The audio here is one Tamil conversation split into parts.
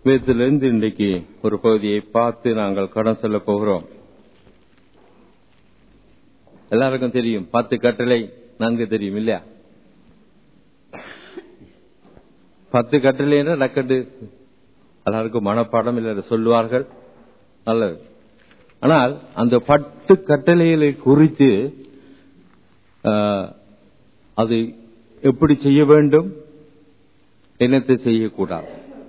வேதத்திலிருந்து இன்றைக்கு ஒரு பகுதியை பார்த்து நாங்கள் கடன் சொல்ல போகிறோம் எல்லாருக்கும் தெரியும் பத்து கட்டளை நன்கு தெரியும் இல்லையா பத்து கட்டளை என்ற நக்கண்டு எல்லாருக்கும் மனப்பாடம் இல்லை சொல்லுவார்கள் நல்லது ஆனால் அந்த பத்து கட்டளைகளை குறித்து ஆஹ், அது எப்படி செய்ய வேண்டும் என்னத்தை செய்யக்கூடாது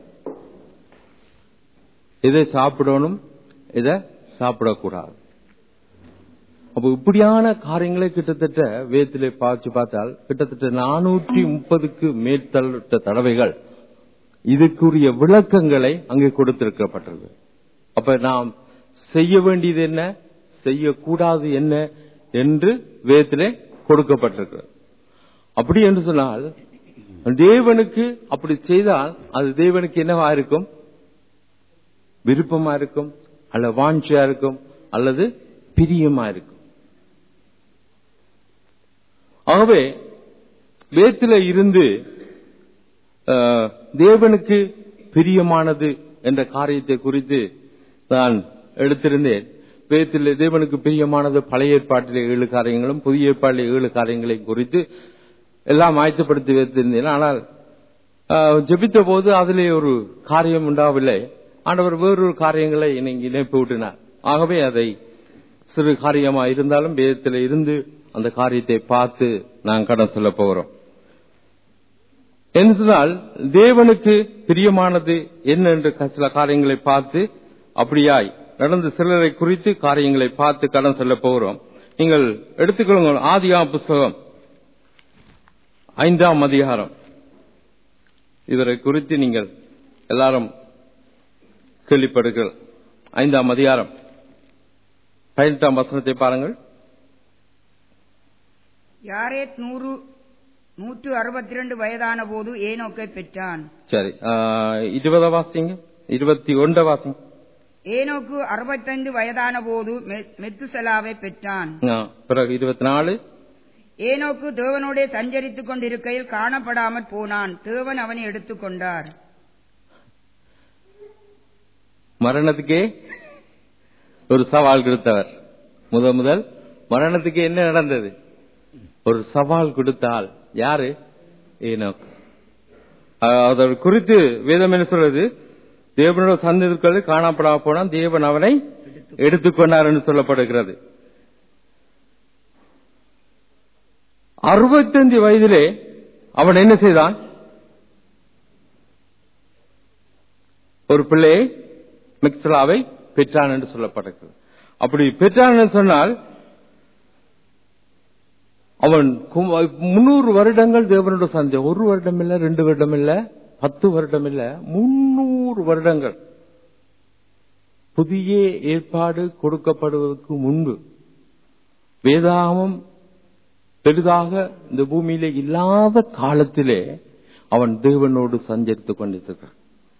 இதை சாப்பிடணும் இதை சாப்பிடக்கூடாது அப்ப இப்படியான காரியங்களை கிட்டத்தட்ட வேத்திலே பார்த்து பார்த்தால் கிட்டத்தட்ட நானூற்றி முப்பதுக்கு மேற்பட்ட தடவைகள் இதுக்குரிய விளக்கங்களை அங்கே கொடுத்திருக்கப்பட்டது அப்ப நாம் செய்ய வேண்டியது என்ன செய்யக்கூடாது என்ன என்று வேத்திலே கொடுக்கப்பட்டிருக்கிறது அப்படி என்று சொன்னால் தேவனுக்கு அப்படி செய்தால் அது தேவனுக்கு என்னவா இருக்கும் விருப்பமா இருக்கும் அல்ல வாஞ்சியா இருக்கும் அல்லது பிரியமா இருக்கும் ஆகவே வேத்தில இருந்து அஹ், தேவனுக்கு பிரியமானது என்ற காரியத்தை குறித்து நான் எடுத்திருந்தேன் வேத்தில தேவனுக்கு பிரியமானது பழைய ஏற்பாட்டிலே ஏழு காரியங்களும் புதிய ஏற்பாட்டிலே ஏழு காரியங்களையும் குறித்து எல்லாம் ஆயத்தப்படுத்தி வைத்திருந்தேன் ஆனால் அஹ், ஜெபித்த போது அதிலே ஒரு காரியம் உண்டாகவில்லை ஆண்டவர் வேறொரு காரியங்களை இன்னைக்கு இணைப்பு விட்டினார் ஆகவே அதை சிறு காரியமா இருந்தாலும் வேதத்தில் இருந்து அந்த காரியத்தை பார்த்து நான் கடன் சொல்ல போகிறோம் என்றால் தேவனுக்கு பிரியமானது என்ன என்று சில காரியங்களை பார்த்து அப்படியாய் நடந்த சிலரை குறித்து காரியங்களை பார்த்து கடன் சொல்ல போகிறோம் நீங்கள் எடுத்துக்கொள்ளுங்கள் ஆதியாம் புஸ்தகம் ஐந்தாம் அதிகாரம் இவரை குறித்து நீங்கள் எல்லாரும் கேள்விப்படுங்கள் ஐந்தாம் அதிகாரம் பதினெட்டாம் வசனத்தை பாருங்கள் யாரேத் நூறு நூற்று அறுபத்தி ரெண்டு வயதான போது ஏனோக்கை பெற்றான் சரி ஆஹ், இருபதா வாசிங்க இருபத்தி ஒன்ற வாசிங்க ஏனோக்கு அறுபத்தைந்து வயதான போது மெ- மெத்துசலாவை பெற்றான் ஆ, பிறகு இருபத்தி நாலு ஏனோக்கு தேவனோடே சஞ்சரித்துக் கொண்டிருக்கையில் காணப்படாமற் போனான் தேவன் அவனை எடுத்துக்கொண்டார் மரணத்துக்கே ஒரு சவால் கொடுத்தவர் முத முதல் மரணத்துக்கு என்ன நடந்தது ஒரு சவால் கொடுத்தால் யாரு ஏனோக் அதை குறித்து வேதம் என்ன சொல்றது தேவனோட சந்ததிகள் காணப்படாம போனால் தேவன் அவனை எடுத்துக்கொண்டார் என்று சொல்லப்படுகிறது அறுபத்தஞ்சு வயதிலே அவன் என்ன செய்தான் ஒரு பிள்ளையை மிக்சலாவை பெற்றான் என்று சொல்லப்படுகிறது அப்படி பெற்றான் என்று சொன்னால் அவன் கு- முன்னூறு வருடங்கள் தேவனோட சந்தை ஒரு வருடம் இல்ல ரெண்டு வருடம் இல்ல பத்து வருடம் இல்ல முன்னூறு வருடங்கள் புதிய ஏற்பாடு கொடுக்கப்படுவதற்கு முன்பு வேதாகமம் பெரிதாக இந்த பூமியிலே இல்லாத காலத்திலே அவன் தேவனோடு சஞ்சரித்துக் கொண்டிருக்கிறான்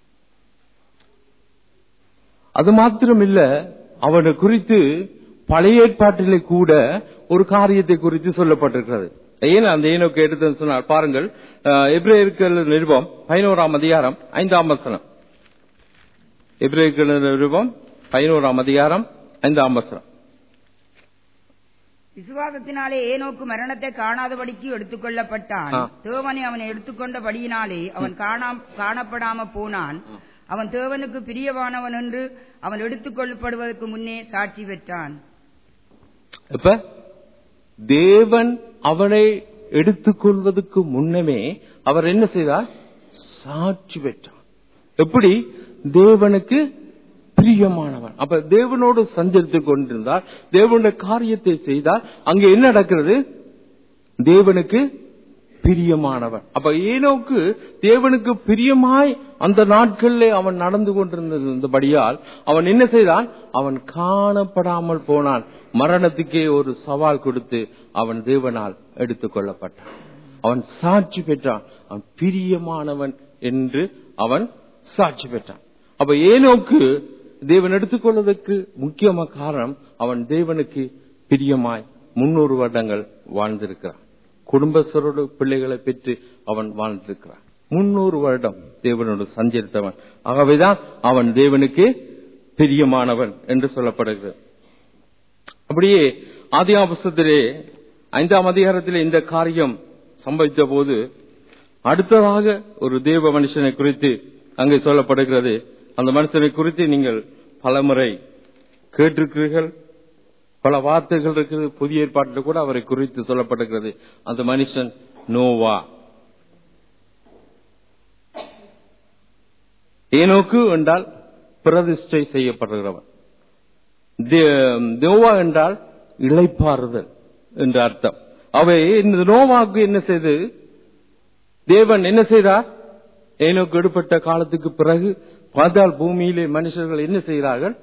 அது மாத்திரம் இல்ல அவனை குறித்து பழைய ஏற்பாட்டிலே கூட ஒரு காரியத்தை குறித்து சொல்லப்பட்டிருக்கிறது ஏன் அந்த ஏனோக்கு எடுத்து சொன்னார் பாருங்கள் அஹ், எபிரேயர்கள் நிருபம் பதினோராம் அதிகாரம் ஐந்தாம் வசனம் எபிரேயர்கள் நிருபம் பதினோராம் அதிகாரம் ஐந்தாம் வசனம் விசுவாசத்தினாலே ஏனோக்கு மரணத்தை காணாதபடிக்கு எடுத்துக்கொள்ளப்பட்டான் ஆ. தேவனை அவனை எடுத்துக்கொண்டபடியினாலே அவன் காணாம் காணப்படாம போனான் அவன் தேவனுக்கு பிரியவானவன் என்று அவன் எடுத்துக்கொள்ளப்படுவதற்கு முன்னே சாட்சி பெற்றான் இப்ப தேவன் அவனை எடுத்துக்கொள்வதற்கு முன்னமே அவர் என்ன செய்தார் சாட்சி பெற்றார் எப்படி தேவனுக்கு பிரியமானவன் அப்ப தேவனோடு சஞ்சரித்துக் கொண்டிருந்தார் தேவனுடைய காரியத்தை செய்தால் அங்கே என்ன நடக்கிறது தேவனுக்கு பிரியமானவன் அப்ப ஏனோக்கு தேவனுக்கு பிரியமாய் அந்த நாட்களிலே அவன் நடந்து கொண்டிருந்தபடியால் அவன் என்ன செய்தான் அவன் காணப்படாமல் போனான் மரணத்துக்கே ஒரு சவால் கொடுத்து அவன் தேவனால் எடுத்துக் கொள்ளப்பட்டான் அவன் சாட்சி பெற்றான் அவன் பிரியமானவன் என்று அவன் சாட்சி பெற்றான் அப்ப ஏனோக்கு தேவன் எடுத்துக்கொள்வதற்கு முக்கியமான காரணம் அவன் தேவனுக்கு பிரியமாய் முன்னூறு வருடங்கள் வாழ்ந்திருக்கிறான் குடும்பஸ்தரோடு பிள்ளைகளை பெற்று அவன் வாழ்ந்திருக்கிறான் முன்னூறு வருடம் தேவனோடு சஞ்சரித்தவன் ஆகவேதான் அவன் தேவனுக்கு பிரியமானவன் என்று சொல்லப்படுகிறது அப்படியே ஆதியா புஸ்தத்திலே ஐந்தாம் அதிகாரத்திலே இந்த காரியம் சம்பவித்த போது அடுத்ததாக ஒரு தேவ மனுஷனை குறித்து அங்கே சொல்லப்படுகிறது அந்த மனுஷனை குறித்து நீங்கள் பலமுறை கேட்டிருக்கிறீர்கள் பல வார்த்தைகள் இருக்குது புதிய ஏற்பாட்டில் கூட அவரை குறித்து சொல்லப்படுகிறது அந்த மனுஷன் நோவா ஏனோக்கு என்றால் பிரதிஷ்டை செய்யப்படுகிறவன் தே- நோவா என்றால் இளைப்பாறுதல் என்ற அர்த்தம் அவை இந்த நோவாக்கு என்ன செய்து தேவன் என்ன செய்தார் ஏனோக்கு எடுப்பட்ட காலத்துக்கு பிறகு பாதாள் பூமியிலே மனுஷர்கள் என்ன செய்கிறார்கள்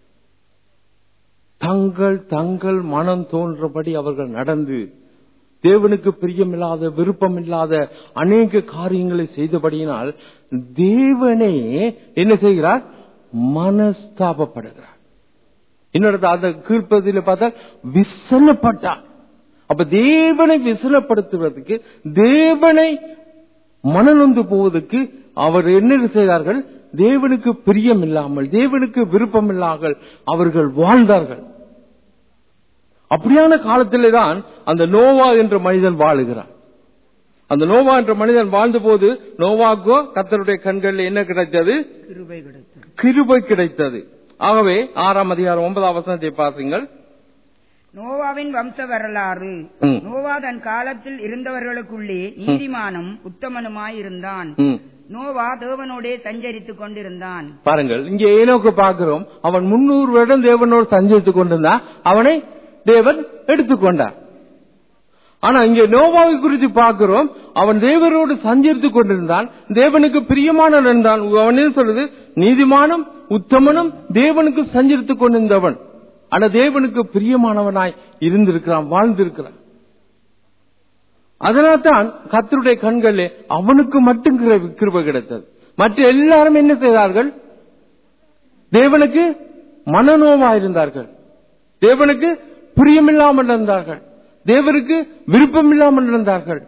தங்கள் தங்கள் மனம் தோன்றபடி அவர்கள் நடந்து தேவனுக்கு பிரியமில்லாத விருப்பமில்லாத அநேக காரியங்களை செய்தபடியினால் தேவனே என்ன செய்கிறார் மனஸ்தாபப்படுகிறார் இன்னொரு அந்த கீழ்ப்பதில பார்த்தா விசனப்பட்டார் அப்ப தேவனை விசனப்படுத்துவதற்கு தேவனை மனநொந்து போவதற்கு அவர் என்ன செய்தார்கள் தேவனுக்கு பிரியம் இல்லாமல் தேவனுக்கு விருப்பம் இல்லாமல் அவர்கள் வாழ்ந்தார்கள் அப்படியான காலத்திலே தான் அந்த நோவா என்ற மனிதன் வாழுகிறான் அந்த நோவா என்ற மனிதன் வாழ்ந்தபோது நோவாக்கோ கர்த்தருடைய கண்களில் என்ன கிடைத்தது கிருபை கிடைத்தது கிருபை கிடைத்தது ஆகவே ஆறாம் அதிகாரம் ஒன்பதாம் வசனத்தை பாருங்கள் நோவாவின் வம்ச வரலாறு ம். நோவா தன் காலத்தில் இருந்தவர்களுக்குள்ளே நீதிமானும் உத்தமனுமாய் இருந்தான் ம். நோவா தேவனோடே சஞ்சரித்துக் கொண்டிருந்தான் பாருங்கள் இங்கே ஏனோக்கு பார்க்கிறோம் அவன் முன்னூறு வருடம் தேவனோடு சஞ்சரித்துக் கொண்டிருந்தான் அவனை தேவன் எடுத்துக்கொண்டார் ஆனா இங்கே நோவாவை குறித்து பார்க்கிறோம் அவன் தேவனோடு சஞ்சரித்துக் கொண்டிருந்தான் தேவனுக்கு பிரியமானவன் இருந்தான் அவன் என்ன சொல்றது நீதிமானும் உத்தமனும் தேவனுக்கு சஞ்சரித்துக் கொண்டிருந்தவன் ஆனா தேவனுக்கு பிரியமானவனாய் இருந்திருக்கிறான் வாழ்ந்திருக்கிறான் அதனால்தான் கர்த்தருடைய கண்களிலே அவனுக்கு மட்டும் கிருபை- கிருபை கிடைத்தது மற்ற எல்லாரும் என்ன செய்தார்கள் தேவனுக்கு மனநோவா இருந்தார்கள் தேவனுக்கு பிரியமில்லாமல் இருந்தார்கள் தேவனுக்கு விருப்பம் இல்லாமல் இருந்தார்கள்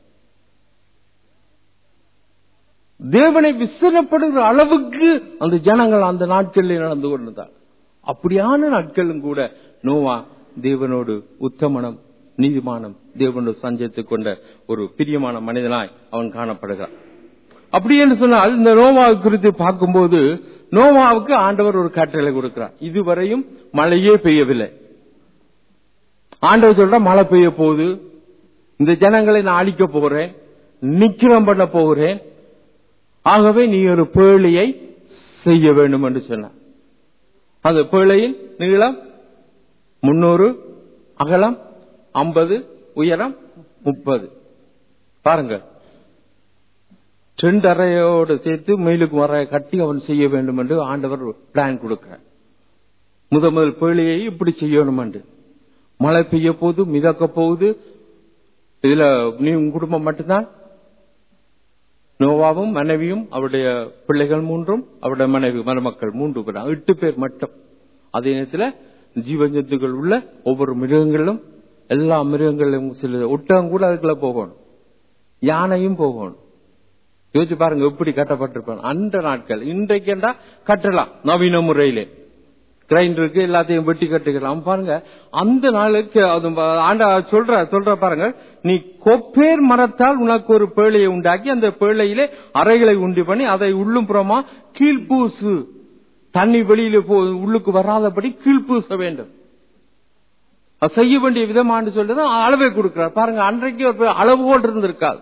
தேவனை விசனப்படுகிற அளவுக்கு அந்த ஜனங்கள் அந்த நாட்களில் நடந்து கொண்டிருந்தார் அப்படியான நாட்களும் கூட நோவா தேவனோடு உத்தமனம் நீதிமானம் தேவனோடு சஞ்சரித்துக் கொண்ட ஒரு பிரியமான மனிதனாய் அவன் காணப்படுகிறான் அப்படி என்று சொன்னால் இந்த நோவாவை குறித்து பார்க்கும்போது நோவாவுக்கு ஆண்டவர் ஒரு கட்டளை கொடுக்கிறார் இதுவரையும் மழையே பெய்யவில்லை ஆண்டவர் சொல்ற மழை பெய்ய போகுது இந்த ஜனங்களை நான் அழிக்க போகிறேன் நிக்கிரம் பண்ண போகிறேன் ஆகவே நீ ஒரு பேழையை செய்ய வேண்டும் என்று சொன்னார் அந்த பேழையின் நீளம் முன்னூறு அகலம் ஐம்பது உயரம் முப்பது பாருங்க ரெண்டு அறையோடு சேர்த்து மேலுக்கு வர கட்டி அவன் செய்ய வேண்டும் என்று ஆண்டவர் பிளான் கொடுக்கிறார் முத முதல் பேழையை இப்படி செய்யணும் என்று மழை பெய்ய போகுது மிதக்க போகுது இதுல நீ உன் குடும்பம் மட்டும்தான் நோவாவும் மனைவியும் அவருடைய பிள்ளைகள் மூன்றும் அவருடைய மனைவி மருமக்கள் மூன்று பேர் எட்டு பேர் மட்டும் அதே நேரத்தில் ஜீவஜந்துக்கள் உள்ள ஒவ்வொரு மிருகங்களும் எல்லா மிருகங்களும் சில ஒட்டகம் கூட அதுக்குள்ள போகணும் யானையும் போகணும் யோசிச்சு பாருங்க எப்படி கட்டப்பட்டிருப்பாங்க அந்த நாட்கள் இன்றைக்கு கட்டலாம் நவீன முறையிலே கிரைண்டருக்கு எல்லாத்தையும் வெட்டி கட்டுக்கலாம் பாருங்க அந்த நாளுக்கு அது ஆண்டா சொல்ற சொல்ற பாருங்க நீ கொப்பேர் மரத்தால் உனக்கு ஒரு பேழையை உண்டாக்கி அந்த பேழையிலே அறைகளை உண்டு பண்ணி அதை உள்ளும் புறமா கீழ்பூசு தண்ணி வெளியில போ உள்ளுக்கு வராதபடி கீழ்பூச வேண்டும் அது செய்ய வேண்டிய விதமான்னு சொல்லிட்டு அளவை கொடுக்கிறார் பாருங்க அன்றைக்கு ஒரு அளவுகோல் இருந்திருக்காது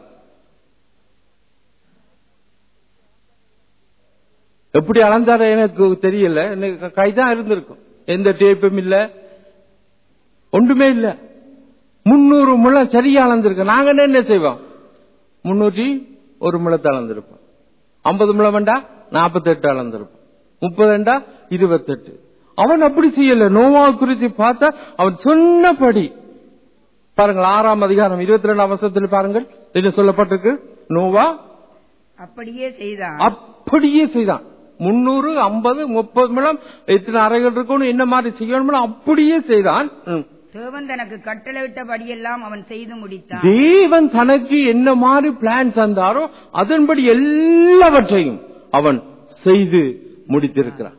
எப்படி அளந்தார எனக்கு தெரியல எனக்கு கைதான் இருந்திருக்கும் எந்த டேப்பும் இல்ல ஒன்றுமே இல்ல முன்னூறு முழம் சரியா அளந்திருக்கு நாங்க என்ன செய்வோம் முன்னூற்றி ஒரு முழத்தை அளந்திருப்போம் ஐம்பது முழம் வேண்டா நாற்பத்தி எட்டு அளந்திருப்போம் முப்பது வேண்டா இருபத்தெட்டு அவன் அப்படி செய்யல நோவா குறித்து பார்த்தா அவன் சொன்னபடி பாருங்கள் ஆறாம் அதிகாரம் இருபத்தி ரெண்டாம் வருஷத்தில் பாருங்கள் என்ன சொல்லப்பட்டிருக்கு நோவா அப்படியே செய்தான் அப்படியே செய்தான் முன்னூறு ஐம்பது முப்பது முழம் எத்தனை அறைகள் இருக்கணும் என்ன மாதிரி செய்யணும் அப்படியே செய்தான் ம். தேவன் தனக்கு கட்டளையிட்டபடியெல்லாம் அவன் செய்து முடித்தான் தேவன் தனக்கு என்ன மாதிரி பிளான் தந்தாரோ அதன்படி எல்லாவற்றையும் அவன் செய்து முடித்திருக்கிறான்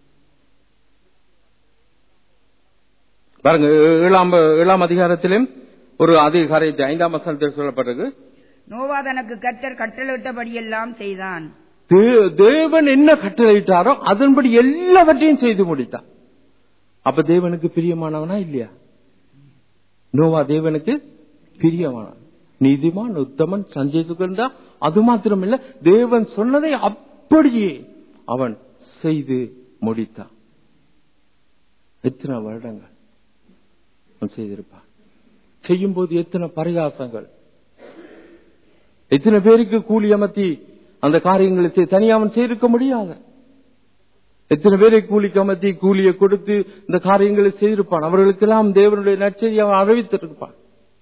பாருங்க ஏழாம் ஏழாம் அதிகாரத்திலும் ஒரு அதிகாரத்தை ஐந்தாம் வசனத்தில் சொல்லப்பட்டிருக்கு நோவா தனக்கு கர்த்தர் கட்டளையிட்டபடியெல்லாம் செய்தான் தே- தேவன் என்ன கட்டளையிட்டாரோ அதன்படி எல்லாவற்றையும் செய்து முடித்தான் அப்ப தேவனுக்கு பிரியமானவனா இல்லையா நோவா தேவனுக்கு பிரியமானவன் நீதிமான் உத்தமன் சஞ்சய் சுகந்தா அது மாத்திரமில்ல தேவன் சொன்னதை அப்படியே அவன் செய்து முடித்தான் எத்தனை வருடங்கள் அவன் செய்திருப்பான் செய்யும் போது எத்தனை பரிகாசங்கள் எத்தனை பேருக்கு கூலி அமர்த்தி அந்த காரியங்களை செய்- தனியா அவன் செய்திருக்க முடியாது எத்தனை பேரை கூலிக்கு அமர்த்தி கூலியை கொடுத்து இந்த காரியங்களை செய்திருப்பான் அவர்களுக்கெல்லாம் தேவனுடைய நற்செய்தியை அவன் அறிவித்திருப்பான்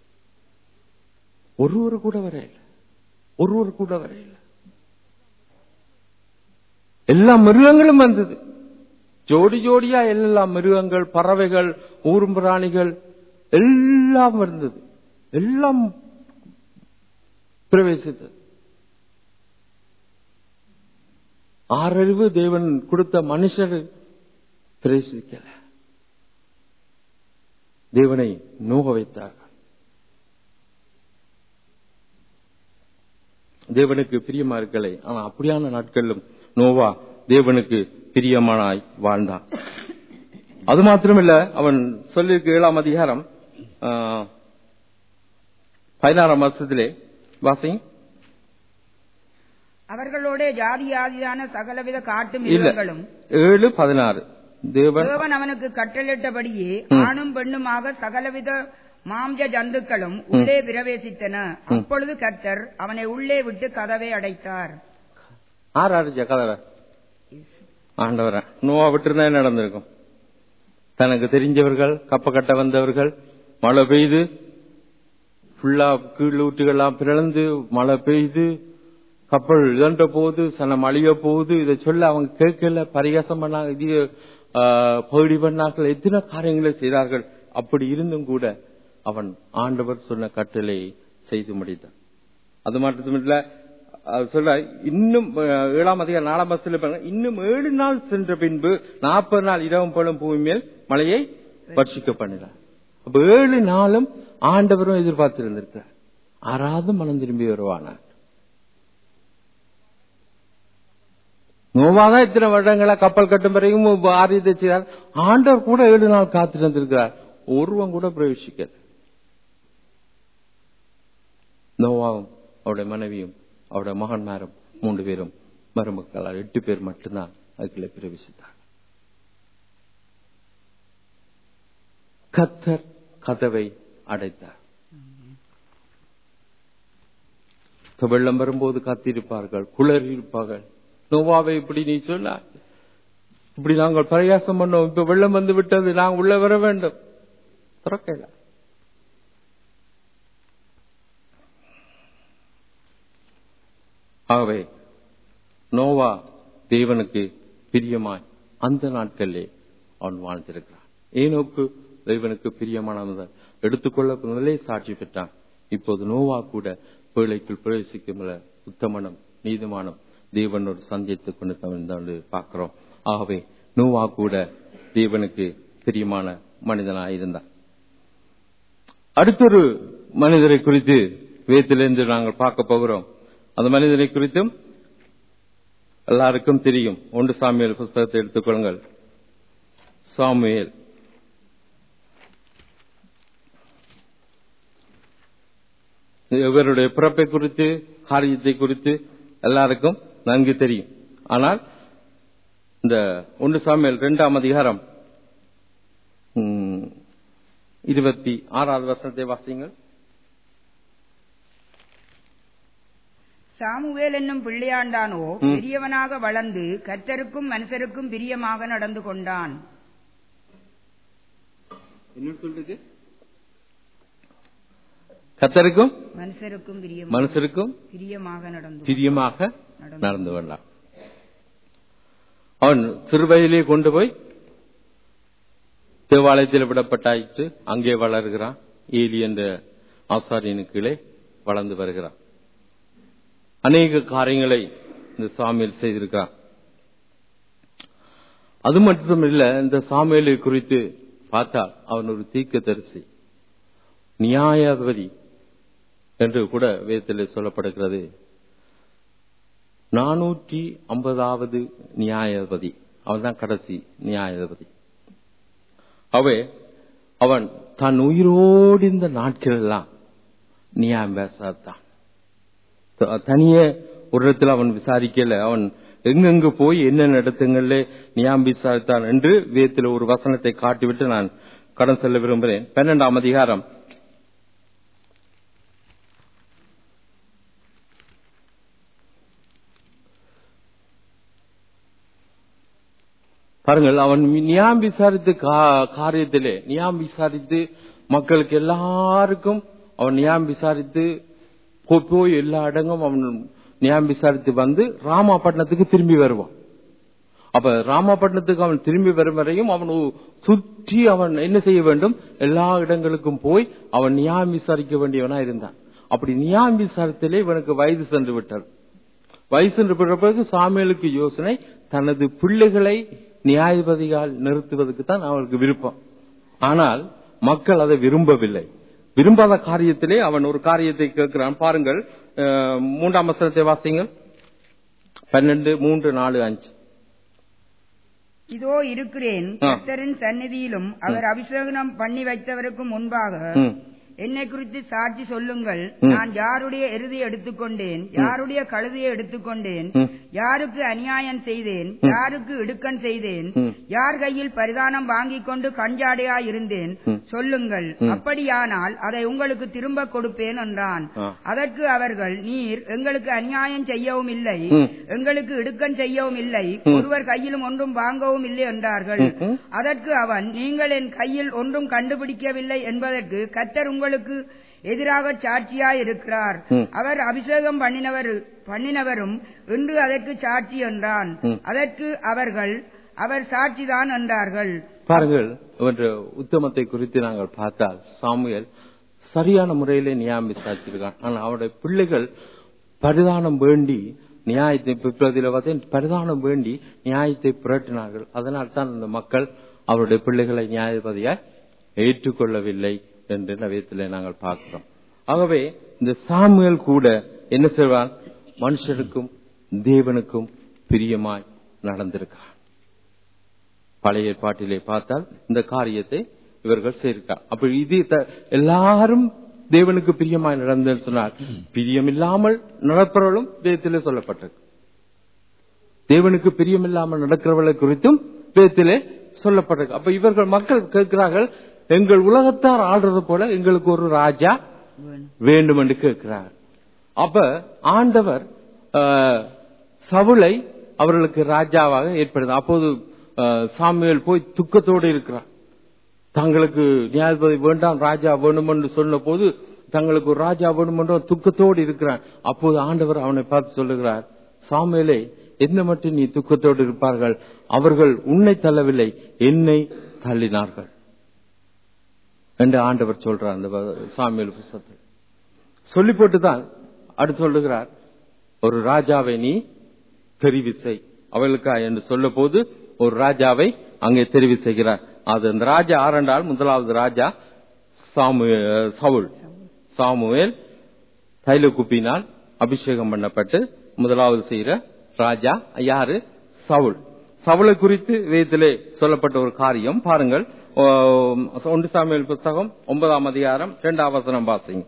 ஒருவர் கூட வரையில ஒருவர் கூட வரையில எல்லா மிருகங்களும் வந்தது ஜோடி ஜோடியா எல்லா மிருகங்கள் பறவைகள் ஊரும் பிராணிகள் எல்லாம் இருந்தது எல்லாம் பிரவேசித்தது ஆறறிவு தேவன் கொடுத்த மனுஷர் பிரவேசிக்கல தேவனை நோக வைத்தார்கள் தேவனுக்கு பிரியமா இருக்கலை ஆனா அப்படியான நாட்களிலும் நோவா தேவனுக்கு பிரியமானாய் வாழ்ந்தான் அது மாத்திரமில்ல அவன் சொல்லியிருக்க ஏழாம் அதிகாரம் ஆ, பதினாறாம் வருஷத்திலே வாசிங் அவர்களோட ஜாதி ஜாதியான சகலவித காட்டு இல்ல மிருகங்களும் ஏழு பதினாறு தேவன் தேவன் அவனுக்கு கட்டளிட்டபடியே ஆணும் பெண்ணுமாக சகலவித மாம்ச ஜந்துக்களும் உள்ளே பிரவேசித்தன அப்பொழுது கர்த்தர் அவனை உள்ளே விட்டு கதவை அடைத்தார் ஆறு அடிச்ச கதவை ஆண்டவர நோவா விட்டுருந்தா என்ன நடந்திருக்கும் தனக்கு தெரிஞ்சவர்கள் கப்ப கட்ட வந்தவர்கள் மழை பெய்து ஃபுல்லா கீழ் ஊட்டுகள்லாம் பிறந்து மழை பெய்து கப்பல் இதண்ட போகுது சனம் அழிய போகுது இதை சொல்ல அவங்க கேட்கல பரிகாசம் பண்ணாங்க இது ஆ, பகுடி பண்ணார்கள் எத்தனை காரியங்களை செய்தார்கள் அப்படி இருந்தும் கூட அவன் ஆண்டவர் சொன்ன கட்டளை செய்து முடித்தான் அது மட்டுமில்ல அவர் சொல்ல இன்னும் அஹ், ஏழாம் அதிகாரம் நாலாம் பஸ்ல பாருங்க இன்னும் ஏழு நாள் சென்ற பின்பு நாற்பது நாள் இரவும் பழும் பூமி மேல் மழையை வர்ஷிக்க பண்ணினார் அப்ப ஏழு நாளும் ஆண்டவரும் எதிர்பார்த்திருந்திருக்கிறார் ஆறாவது மனம் திரும்பி வருவானார் நோவாதான் இத்தனை வருடங்களா கப்பல் கட்டும் வரைக்கும் ஆரியத்தை செய்தார் ஆண்டவர் கூட ஏழு நாள் காத்திருந்திருக்கிறார் ஒருவன் கூட பிரவேசிக்கல நோவாவும் அவருடைய மனைவியும் அவருடைய மகன்மாரும் மூன்று பேரும் மருமக்களால் எட்டு பேர் மட்டும்தான் அதுக்குள்ளே பிரவேசித்தார் கத்தர் கதவை அடைத்தார் இப்ப வெள்ளம் வரும்போது காத்திருப்பார்கள் குளறி இருப்பார்கள் நோவாவை இப்படி நீ சொன்ன இப்படி நாங்கள் பிரயாசம் பண்ணோம் இப்ப வெள்ளம் வந்து விட்டது நாங்கள் உள்ள வர வேண்டும் திறக்கல ஆகவே நோவா தேவனுக்கு பிரியமாய் அந்த நாட்களிலே அவன் வாழ்ந்திருக்கிறான் ஏனோக்கு தேவனுக்கு பிரியமானவன் எடுத்துக்கொள்ள முதலே சாட்சி பெற்றான் இப்போது நோவா கூட பேழைக்குள் பிரவேசிக்கும் உத்தமனம் நீதிமானம் தேவனோடு சந்தித்துக் கொண்டு தமிழ்ந்து பார்க்கிறோம் ஆகவே நோவா கூட தேவனுக்கு பிரியமான மனிதனாய் இருந்தான் அடுத்தொரு மனிதரை குறித்து வேத்திலிருந்து நாங்கள் பார்க்க போகிறோம் அந்த மனிதனை குறித்தும் எல்லாருக்கும் தெரியும் ஒன்று சாமியல் புஸ்தகத்தை எடுத்துக்கொள்ளுங்கள் சாமுவேல் இவருடைய பிறப்பை குறித்து காரியத்தை குறித்து எல்லாருக்கும் நன்கு தெரியும் ஆனால் இந்த ஒன்று சாமியல் இரண்டாம் அதிகாரம் ம், இருபத்தி ஆறாவது வருஷத்தை வாசிங்கள் சாமுவேல் என்னும் பிள்ளையாண்டானோ ம். பெரியவனாக வளர்ந்து கர்த்தருக்கும் மனுஷருக்கும் பிரியமாக நடந்து கொண்டான் என்ன சொல்றது கத்தருக்கும் மனுஷருக்கும் பிரியம் மனுஷருக்கும் பிரியமாக நடந்து பிரியமாக நடந்து நடந்து கொண்டான் அவன் சிறுவயதிலே கொண்டு போய் தேவாலயத்தில் விடப்பட்டாயிற்று அங்கே வளர்கிறான் ஏலி என்ற ஆசாரியனுக்கு கீழே வளர்ந்து வருகிறான் அநேக காரியங்களை இந்த சாமியில் செய்திருக்கிறான் அது மட்டுமில்ல இந்த சாமியலை குறித்து பார்த்தால் அவன் ஒரு தீர்க்க தரிசி நியாயாதிபதி என்று கூட வேதத்தில் சொல்லப்படுகிறது நானூற்றி ஐம்பதாவது நியாயாதிபதி அவன் தான் கடைசி நியாயாதிபதி அவை அவன் தன் உயிரோடு இந்த நாட்கள் எல்லாம் நியாயம் பேசாதான் தனியே ஒரு இடத்துல அவன் விசாரிக்கல அவன் எங்கெங்கு போய் என்ன இடத்துங்கள்ல நியாயம் விசாரித்தான் என்று வேதத்தில் ஒரு வசனத்தை காட்டிவிட்டு நான் கடன் செல்ல விரும்புகிறேன் பன்னெண்டாம் அதிகாரம் பாருங்கள் அவன் நியாயம் விசாரித்து காரியத்திலே நியாயம் விசாரித்து மக்களுக்கு எல்லாருக்கும் அவன் நியாயம் விசாரித்து போய் எல்லா இடங்கும் அவன் நியாயம் விசாரித்து வந்து ராமாபட்டினத்துக்கு திரும்பி வருவான் அப்ப ராமாபட்டினத்துக்கு அவன் திரும்பி வரும் வரையும் அவன் சுற்றி அவன் என்ன செய்ய வேண்டும் எல்லா இடங்களுக்கும் போய் அவன் நியாயம் விசாரிக்க வேண்டியவனா இருந்தான் அப்படி நியாயம் விசாரித்தலே இவனுக்கு வயது சென்று விட்டார் வயசு சென்று பிறகு சாமியலுக்கு யோசனை தனது பிள்ளைகளை நியாயபதியால் நிறுத்துவதற்கு தான் அவருக்கு விருப்பம் ஆனால் மக்கள் அதை விரும்பவில்லை விரும்பாத காரியத்திலே அவன் ஒரு காரியத்தை கேட்கிறான் பாருங்கள் மூன்றாம் வசனத்தை வாசிங்கள் பன்னெண்டு மூன்று நாலு அஞ்சு இதோ இருக்கிறேன் கர்த்தரின் சந்நிதியிலும் அவர் அபிஷேகம் பண்ணி வைத்தவருக்கு முன்பாக என்னை குறித்து சாட்சி சொல்லுங்கள் நான் யாருடைய எருதியை எடுத்துக்கொண்டேன் யாருடைய கழுதையை எடுத்துக்கொண்டேன் யாருக்கு அநியாயம் செய்தேன் யாருக்கு இடுக்கன் செய்தேன் யார் கையில் பரிதானம் வாங்கிக் கொண்டு கஞ்சாடையா இருந்தேன் சொல்லுங்கள் அப்படியானால் அதை உங்களுக்கு திரும்ப கொடுப்பேன் என்றான் அதற்கு அவர்கள் நீர் எங்களுக்கு அநியாயம் செய்யவும் இல்லை எங்களுக்கு இடுக்கன் செய்யவும் இல்லை ஒருவர் கையிலும் ஒன்றும் வாங்கவும் இல்லை என்றார்கள் அதற்கு அவன் நீங்கள் என் கையில் ஒன்றும் கண்டுபிடிக்கவில்லை என்பதற்கு கத்தர் உங்களுக்கு எதிராக சாட்சியாய் இருக்கிறார் அவர் அபிஷேகம் பண்ணினவர் பண்ணினவரும் இன்று அதற்கு சாட்சி என்றான் அதற்கு அவர்கள் அவர் சாட்சிதான் என்றார்கள் பாருங்கள் என்ற உத்தமத்தை குறித்து நாங்கள் பார்த்தால் சாமுவேல் சரியான முறையிலே நியாயம் விசாரிச்சிருக்கான் ஆனால் அவருடைய பிள்ளைகள் பரிதானம் வேண்டி நியாயத்தை பிற்பதில பார்த்தேன் பரிதானம் வேண்டி நியாயத்தை புரட்டினார்கள் அதனால் தான் அந்த மக்கள் அவருடைய பிள்ளைகளை நியாயபதியாய் ஏற்றுக்கொள்ளவில்லை என்று நவீனத்தில் நாங்கள் பார்க்கிறோம் ஆகவே இந்த சாமுவேல் கூட என்ன செய்வான் மனுஷனுக்கும் தேவனுக்கும் பிரியமாய் நடந்திருக்கான் பழைய ஏற்பாட்டிலே பார்த்தால் இந்த காரியத்தை இவர்கள் செய்திருக்கார் அப்ப இது எல்லாரும் தேவனுக்கு பிரியமாய் நடந்தேன்னு சொன்னார் பிரியமில்லாமல் நடப்பவர்களும் வேதத்திலே சொல்லப்பட்டது தேவனுக்கு பிரியமில்லாமல் நடக்கிறவர்களை குறித்தும் வேதத்திலே சொல்லப்பட்டது அப்ப இவர்கள் மக்கள் கேட்கிறார்கள் எங்கள் உலகத்தார் ஆடுறது போல எங்களுக்கு ஒரு ராஜா வேண்டும் என்று கேட்கிறார் அப்ப ஆண்டவர் சவுளை அவர்களுக்கு ராஜாவாக ஏற்படுது அப்போது சாமியல் போய் துக்கத்தோடு இருக்கிறார் தங்களுக்கு நியாயபதி வேண்டாம் ராஜா வேணும் என்று சொன்ன போது தங்களுக்கு ஒரு ராஜா வேணும் என்று துக்கத்தோடு இருக்கிறான் அப்போது ஆண்டவர் அவனை பார்த்து சொல்லுகிறார் சாமியலே என்ன மட்டும் நீ துக்கத்தோடு இருப்பார்கள் அவர்கள் உன்னை தள்ளவில்லை என்னை தள்ளினார்கள் என்று ஆண்டவர் சொல்றார் அந்த சாமியல் புஸ்தகத்தில் சொல்லி போட்டுதான் அடுத்து சொல்லுகிறார் ஒரு ராஜாவை நீ தெரிவு செய் அவளுக்கா என்று சொல்ல போது ஒரு ராஜாவை அங்கே தெரிவு செய்கிறார் அது அந்த ராஜா ஆரண்டால் முதலாவது ராஜா சாமுவேல் சவுல் சாமுவேல் தைல குப்பினால் அபிஷேகம் பண்ணப்பட்டு முதலாவது செய்கிற ராஜா யாரு சவுல் சவுளை குறித்து வேதத்திலே சொல்லப்பட்ட ஒரு காரியம் பாருங்கள் ஒன்று சாமியல் புஸ்தகம் ஒன்பதாம் அதிகாரம் இரண்டாம் வசனம் பாசிங்க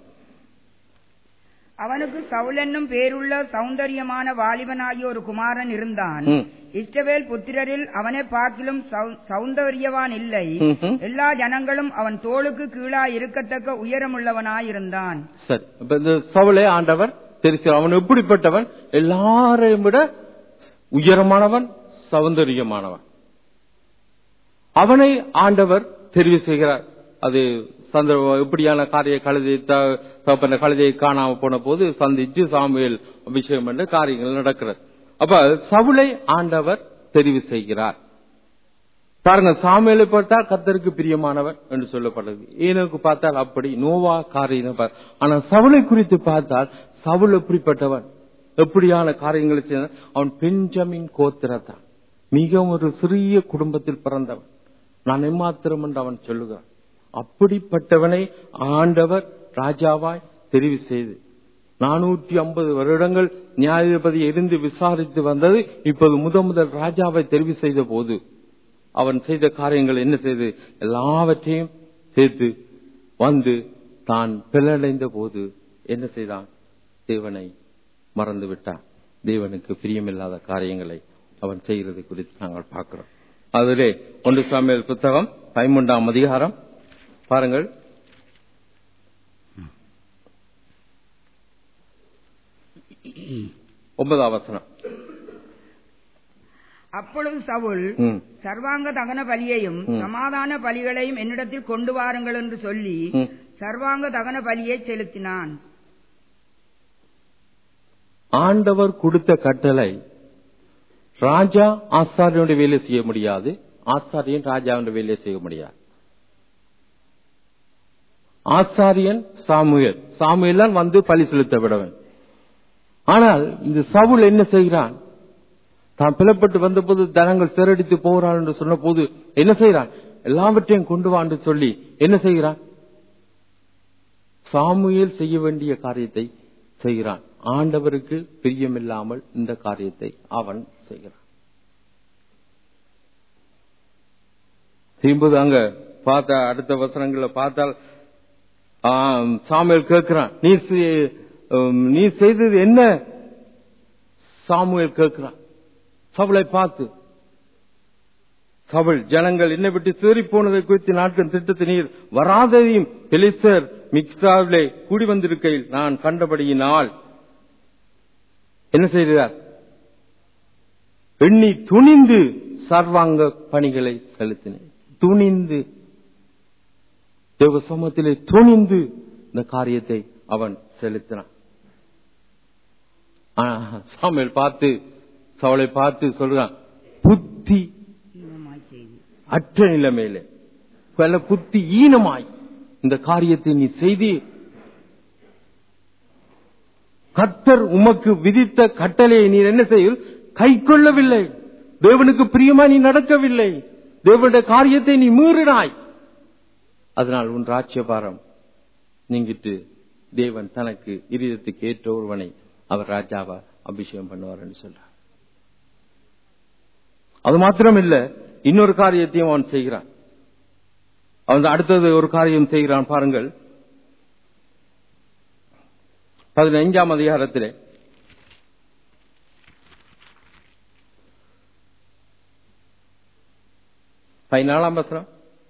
அவனுக்கு சவுல் என்னும் பேருள்ள சௌந்தரியமான வாலிபனாகிய ஒரு குமாரன் இருந்தான் இஸ்ரவேல் புத்திரரில் அவனை பார்க்கிலும் சௌந்தரியவான் இல்லை எல்லா ஜனங்களும் அவன் தோளுக்கு கீழா இருக்கத்தக்க உயரமுள்ளவனாயிருந்தான் சரி இப்ப இந்த சவுளை ஆண்டவர் தெரிவித்தார் அவன் எப்படிப்பட்டவன் எல்லாரையும் விட உயரமானவன் சௌந்தரியமானவன் அவனை ஆண்டவர் தெரிவு செய்கிறார் அது சந்தர்ப்பம் எப்படியான காரிய கழுதை தகப்பன கழுதையை காணாம போன போது சந்திச்சு சாமுவேல் அபிஷேகம் பண்ண காரியங்கள் நடக்கிறது அப்ப சவுளை ஆண்டவர் தெரிவு செய்கிறார் பாருங்க சாமியலை பார்த்தால் கத்தருக்கு பிரியமானவர் என்று சொல்லப்பட்டது ஏனோக்கு பார்த்தால் அப்படி நோவா காரியம் பா- ஆனா சவுளை குறித்து பார்த்தால் சவுல் எப்படிப்பட்டவன் எப்படியான காரியங்களை செய்தான் அவன் பெஞ்சமின் கோத்திரத்தான் மிகவும் ஒரு சிறிய குடும்பத்தில் பிறந்தவன் நான் எம்மாத்திரம் என்று அவன் சொல்லுகிறான் அப்படிப்பட்டவனை ஆண்டவர் ராஜாவாய் தெரிவு செய்து நானூற்றி ஐம்பது வருடங்கள் நியாயாதிபதி இருந்து விசாரித்து வந்தது இப்போது முத முதல் ராஜாவை தெரிவு செய்த போது அவன் செய்த காரியங்கள் என்ன செய்து எல்லாவற்றையும் சேர்த்து வந்து தான் பிளடைந்த போது என்ன செய்தான் தேவனை மறந்து விட்டான் தேவனுக்கு பிரியமில்லாத காரியங்களை அவன் செய்கிறது குறித்து நாங்கள் பார்க்கிறோம் அதிலே ஒன்று சாமியல் புத்தகம் பதிமூன்றாம் அதிகாரம் பாருங்கள் ஒன்பதாம் வசனம் அப்பொழுது சவுல் ம், சர்வாங்க தகன பலியையும் ம். சமாதான பலிகளையும் என்னிடத்தில் கொண்டு வாருங்கள் என்று சொல்லி ம். சர்வாங்க தகன பலியை செலுத்தினான் ஆண்டவர் கொடுத்த கட்டளை ராஜா ஆசாரியனுடைய வேலை செய்ய முடியாது ஆசாரியன் ராஜாவுடைய வேலையை செய்ய முடியாது ஆசாரியன் சாமுவேல் சாமுவேல் வந்து பலி செலுத்த விடவன் ஆனால் இந்த சவுல் என்ன செய்கிறான் தான் பிளப்பட்டு வந்தபோது தனங்கள் சிறடித்து போகிறான் என்று சொன்ன போது என்ன செய்கிறான் எல்லாவற்றையும் கொண்டு வா என்று சொல்லி என்ன செய்கிறான் சாமுவேல் செய்ய வேண்டிய காரியத்தை செய்கிறான் ஆண்டவருக்கு பிரியமில்லாமல் இந்த காரியத்தை அவன் செய்கிறான் திரும்பது அங்க பார்த்த அடுத்த வசனங்களை பார்த்தால் ஆம், சாமுவேல் கேட்கிறான் நீ செய்- உம், நீ செய்தது என்ன சாமுவேல் கேட்கிறான் சவுளை பார்த்து சவுள் ஜனங்கள் என்னை விட்டு சேறி போனதை குறித்து நாட்கள் திட்டத்தை நீர் வராததையும் பெலிசர் மிக்சாவிலே கூடி வந்திருக்கையில் நான் கண்டபடியினால் என்ன செய்கிறார் எண்ணி துணிந்து சர்வாங்க பணிகளை செலுத்தினேன் துணிந்து தேவ சமூகத்திலே துணிந்து இந்த காரியத்தை அவன் செலுத்தினான் ஆனா, சாமுவேல் பார்த்து சவளை பார்த்து சொல்றான் புத்தி ஈனமாய் செய்து அற்ற நிலைமையில பல புத்தி ஈனமாய் இந்த காரியத்தை நீ செய்தி கர்த்தர் உமக்கு விதித்த கட்டளையை நீ என்ன செய்ய கை கொள்ளவில்லை தேவனுக்கு பிரியமா நீ நடக்கவில்லை தேவனுடைய காரியத்தை நீ மீறினாய் அதனால் உன் ராஜ்யபாரம் நீங்கிட்டு தேவன் தனக்கு இருதயத்துக்கு ஏற்ற ஒருவனை அவர் ராஜாவா அபிஷேகம் பண்ணுவார் என்று சொல்றார் அது மாத்திரம் இல்ல இன்னொரு காரியத்தையும் அவன் செய்கிறான் அவன் அடுத்தது ஒரு காரியம் செய்கிறான் பாருங்கள் பதினைஞ்சாம் அதிகாரத்திலே பதினாலாம் வசனம்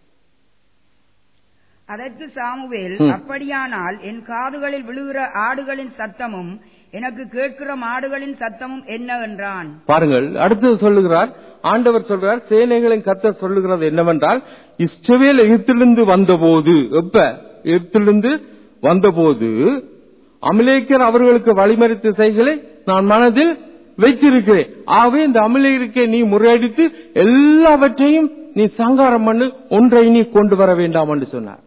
அதற்கு சாமுவேல் ம். அப்படியானால் என் காதுகளில் விழுகிற ஆடுகளின் சத்தமும் எனக்கு கேட்கிற மாடுகளின் சத்தமும் என்ன என்றான் பாருங்கள் அடுத்தது சொல்லுகிறார் ஆண்டவர் சொல்றார் சேனைகளின் கர்த்தர் சொல்லுகிறது என்னவென்றால் இஸ்ரவேல் எகிப்திலிருந்து வந்தபோது எப்ப எகிப்திலிருந்து வந்தபோது அமலேக்கர் அவர்களுக்கு வழிமறித்த செய்களை நான் மனதில் வைத்திருக்கிறேன் ஆகவே இந்த அமலேக்கை நீ முறையடித்து எல்லாவற்றையும் நீ சங்காரம் பண்ணு ஒன்றை நீ கொண்டு வர வேண்டாம் என்று சொன்னார்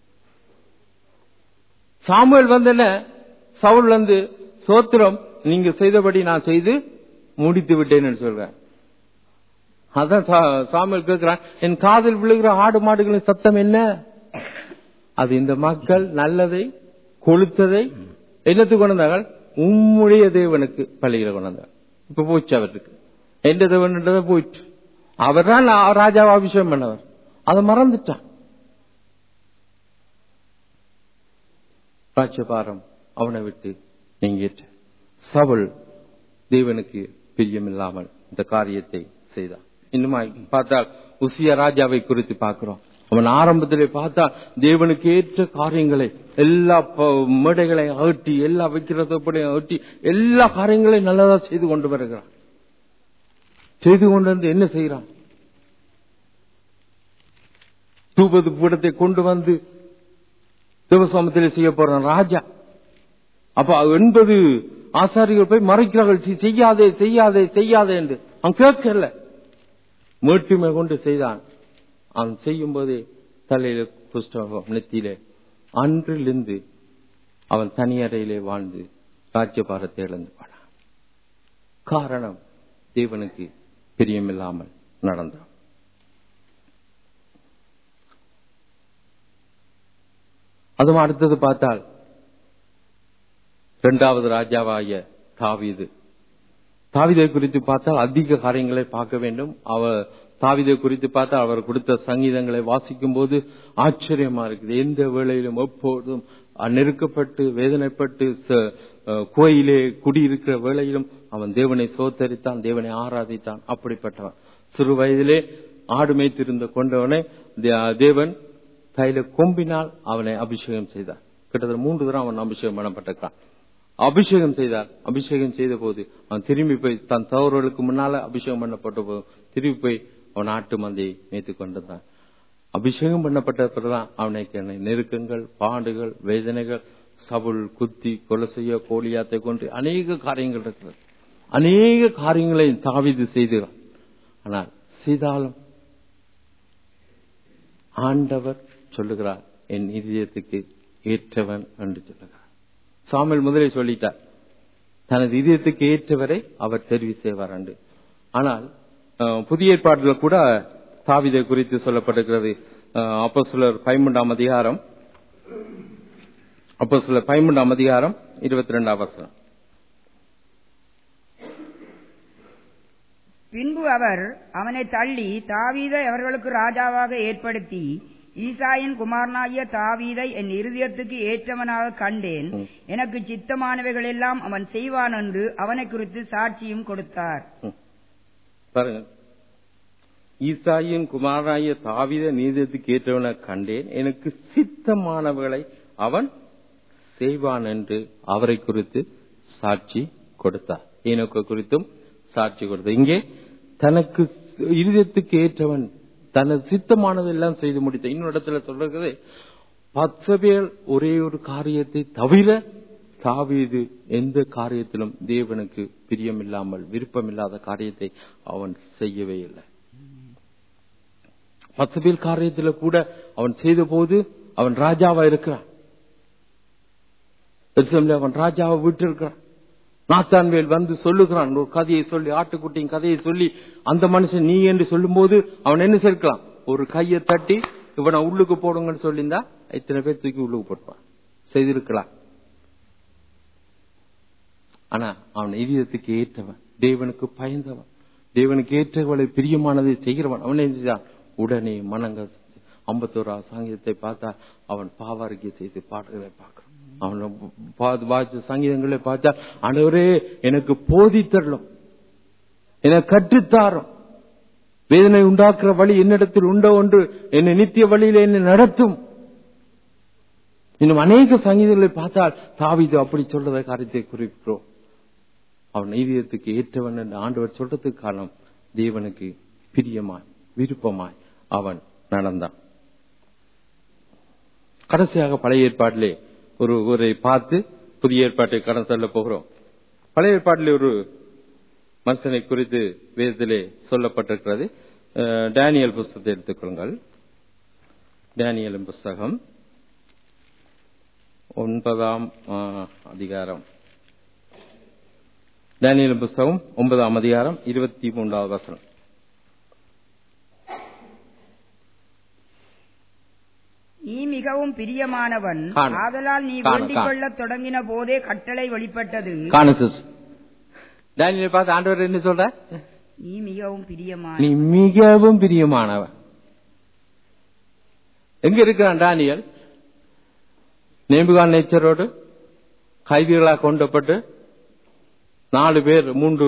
சாமுவேல் வந்தன சவுல் வந்து சோத்திரம் நீங்க செய்தபடி நான் செய்து முடித்து விட்டேன்னு சொல்றேன் அதான் சா- சாமுவேல் கேட்கிறான் என் காதில் விழுகிற ஆடு மாடுகளின் சத்தம் என்ன அது இந்த மக்கள் நல்லதை கொளுத்ததை என்னத்துக்கு கொண்டு வந்தார்கள் உம்முடைய தேவனுக்கு பள்ளியில கொண்டு வந்தார் இப்ப போச்சு அவருக்கு எந்த தேவன்ன்றதை போயிட்டு அவர் தான் ராஜாவை அபிஷேகம் பண்ணவர் அதை மறந்துட்டான் ராஜபாரம் அவனை விட்டு நீங்கிட்டு சவுல் தேவனுக்கு பிரியமில்லாமல் இந்த காரியத்தை செய்தான் இன்னுமா பார்த்தால் உசிய ராஜாவை குறித்து பார்க்கிறோம் அவன் ஆரம்பத்திலே பார்த்தா தேவனுக்கு ஏற்ற காரியங்களை எல்லா ப- மேடைகளை அகட்டி எல்லா விக்கிரத்தப்படையும் அகட்டி எல்லா காரியங்களையும் நல்லதா செய்து கொண்டு வருகிறான் செய்து கொண்டு வந்து என்ன செய்கிறான் தூபது பீடத்தை கொண்டு வந்து தேவசாமத்திலே செய்ய போறான் ராஜா அப்ப எண்பது ஆசாரிகள் போய் மறைக்கிறார்கள் "சி- செய்யாதே செய்யாதே செய்யாதே என்று அவன் கேட்கல மேட்டுமை கொண்டு செய்தான் அவன் செய்யும் போதே தலையில குஷ்டரோகம் நெத்தியிலே அன்றிலிருந்து அவன் தனியறையிலே வாழ்ந்து ராஜ்யபாரத்தை இழந்து போனான் காரணம் தேவனுக்கு பிரியமில்லாமல் நடந்தான் அதுவும் அடுத்தது பார்த்தால் இரண்டாவது ராஜாவாகிய தாவீது தாவிதை குறித்து பார்த்தால் அதிக காரியங்களை பார்க்க வேண்டும் அவர் தாவிதை குறித்து பார்த்தால் அவர் கொடுத்த சங்கீதங்களை வாசிக்கும் போது ஆச்சரியமா இருக்குது எந்த வேளையிலும் எப்போதும் நெருக்கப்பட்டு வேதனைப்பட்டு கோயிலே குடியிருக்கிற வேளையிலும் அவன் தேவனை சோத்தரித்தான் தேவனை ஆராதித்தான் அப்படிப்பட்டவன் சிறு வயதிலே ஆடு மேய்த்திருந்த கொண்டவனை தேவன் கையில கொம்பினால் அவனை அபிஷேகம் செய்தார் கிட்டத்தட்ட மூன்று தரம் அவன் அபிஷேகம் பண்ணப்பட்டிருக்கான் அபிஷேகம் செய்தார் அபிஷேகம் செய்த போது அவன் திரும்பி போய் தன் தவறுகளுக்கு முன்னால அபிஷேகம் பண்ணப்பட்ட போது திரும்பி போய் அவன் ஆட்டு மந்தையை மேய்த்து கொண்டிருந்தான் அபிஷேகம் பண்ணப்பட்ட பிறகுதான் அவனுக்கு நெருக்கங்கள் பாண்டுகள் வேதனைகள் சபுல் குத்தி கொலை செய்ய கோழியாத்தை கொண்டு அநேக காரியங்கள் இருக்கிறது அநேக காரியங்களை தாவிது செய்துகிறான் ஆனால் செய்தாலும் ஆண்டவர் சொல்லுகிறார் என் இதயத்துக்கு ஏற்றவன் என்று சொல்லுகிறார் சாமியல் முதலே சொல்லிட்டார் தனது இதயத்துக்கு ஏற்றவரை அவர் தெரிவு செய்வார் என்று ஆனால் புதிய ஏற்பாட்டில் கூட தாவிதை குறித்து சொல்லப்பட்டிருக்கிறது அப்போ சிலர் பதிமூன்றாம் அதிகாரம் அப்போ சிலர் பதிமூன்றாம் அதிகாரம் இருபத்தி ரெண்டாம் வசனம் பின்பு அவர் அவனை தள்ளி தாவீதை அவர்களுக்கு ராஜாவாக ஏற்படுத்தி ஈசாயின் குமாரனாகிய தாவீதை என் இருதயத்துக்கு ஏற்றவனாக கண்டேன் எனக்கு சித்தமானவைகள் எல்லாம் அவன் செய்வான் என்று அவனை குறித்து சாட்சியும் கொடுத்தார் பாருங்க ஈசாயின் குமாரனாகிய தாவீத நீதத்துக்கு ஏற்றவனை கண்டேன் எனக்கு சித்தமானவர்களை அவன் செய்வான் என்று அவரை குறித்து சாட்சி கொடுத்தார் எனக்கு குறித்தும் சாட்சி கொடுத்தார் இங்கே தனக்கு இருதயத்துக்கு ஏற்றவன் தனது சித்தமானது எல்லாம் செய்து முடித்த இன்னொரு இடத்துல சொல்றது பத்து பேர் ஒரே ஒரு காரியத்தை தவிர தாவீது எந்த காரியத்திலும் தேவனுக்கு பிரியமில்லாமல் விருப்பமில்லாத காரியத்தை அவன் செய்யவே இல்லை பத்து பேர் காரியத்தில் கூட அவன் செய்த போது அவன் ராஜாவா இருக்கிறான் அவன் ராஜாவை விட்டு இருக்கிறான் நாத்தான்வேல் வந்து சொல்லுகிறான் ஒரு கதையை சொல்லி ஆட்டுக்குட்டியின் கதையை சொல்லி அந்த மனுஷன் நீ என்று சொல்லும் போது அவன் என்ன சேர்க்கலாம் ஒரு கையை தட்டி இவனை உள்ளுக்கு போடுங்கன்னு சொல்லியிருந்தா இத்தனை பேர் தூக்கி உள்ளுக்கு போட்டுப்பான் செய்திருக்கலாம் ஆனா அவன் இதயத்துக்கு ஏற்றவன் தேவனுக்கு பயந்தவன் தேவனுக்கு ஏற்றவளை பிரியமானதை செய்கிறவன் அவன் என்ன செய்தான் உடனே மனங்க ஐம்பத்தோரா சங்கீதத்தை பார்த்தா அவன் பாவாரிக்கை செய்து பாடுகளை பார்க்கிறான் அவன் வாய்ச்ச சங்கீதங்களை பார்த்தா ஆண்டவரே எனக்கு போதித்தரலும் எனக்கு கற்றுத்தாரும் வேதனை உண்டாக்குற வழி என்னிடத்தில் உண்டோ ஒன்று என்னை நித்திய வழியில என்னை நடத்தும் இன்னும் அநேக சங்கீதங்களை பார்த்தால் தாவிது அப்படி சொல்றத காரியத்தை குறிப்பிட்டோம் அவன் நீதியத்துக்கு ஏற்றவன் என்று ஆண்டவர் சொல்றதுக்கு காரணம் தேவனுக்கு பிரியமாய் விருப்பமாய் அவன் நடந்தான் கடைசியாக பழைய ஏற்பாட்டிலே ஒரு ஊரை பார்த்து புதிய ஏற்பாட்டை கடன் செல்ல போகிறோம் பழைய ஏற்பாட்டிலே ஒரு மனுஷனை குறித்து வேதத்திலே சொல்லப்பட்டிருக்கிறது டேனியல் புஸ்தகத்தை எடுத்துக்கொள்ளுங்கள் டேனியலின் புஸ்தகம் ஒன்பதாம் அதிகாரம் டேனியல் புஸ்தகம் ஒன்பதாம் அதிகாரம் இருபத்தி மூன்றாவது வசனம் நீ மிகவும் பிரியமானவன் காணு. ஆதலால் நீ காணு, வேண்டிக் காணு. கொள்ளத் தொடங்கின போதே கட்டளை வெளிப்பட்டது காணசிஸ் டேனியலை பார்த்து ஆண்டவர் என்ன சொல்ற நீ மிகவும் பிரியமான நீ மிகவும் பிரியமானவன் எங்க இருக்கிறான் டேனியல் நேபுகான் நேச்சரோடு கைதிகளாக கொண்டப்பட்டு நாலு பேர் மூன்று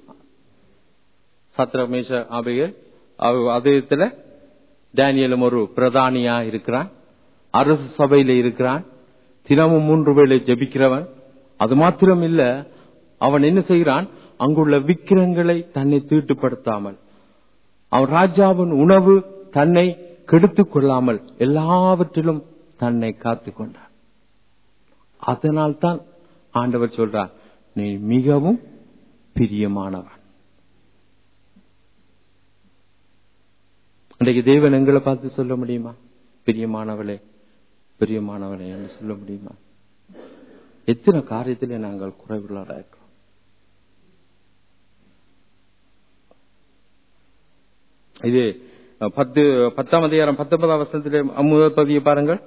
சத்திரமேஷ அவைகள் அதயத்துல டேனியலும் ஒரு பிரதானியா இருக்கிறான் அரசு சபையில இருக்கிறான் தினமும் மூன்று வேளை ஜெபிக்கிறவன் அது மாத்திரம் இல்ல அவன் என்ன செய்கிறான் அங்குள்ள விக்கிரங்களை தன்னை தீட்டுப்படுத்தாமல் அவன் ராஜாவின் உணவு தன்னை கெடுத்துக் கொள்ளாமல் எல்லாவற்றிலும் தன்னை காத்துக் கொண்டான் அதனால் தான் ஆண்டவர் சொல்றார் நீ மிகவும் பிரியமானவன் இன்றைக்கு தேவன் எங்களை பார்த்து சொல்ல முடியுமா பிரியமானவளே பிரியமானவளே என்று சொல்ல முடியுமா எத்தனை காரியத்திலே நாங்கள் குறைவுள்ளதாக இருக்கிறோம் இது அஹ், பத்து பத்தாம் அதிகாரம் பத்தொன்பதாம் வருஷத்திலே முதல் பதியை பாருங்கள்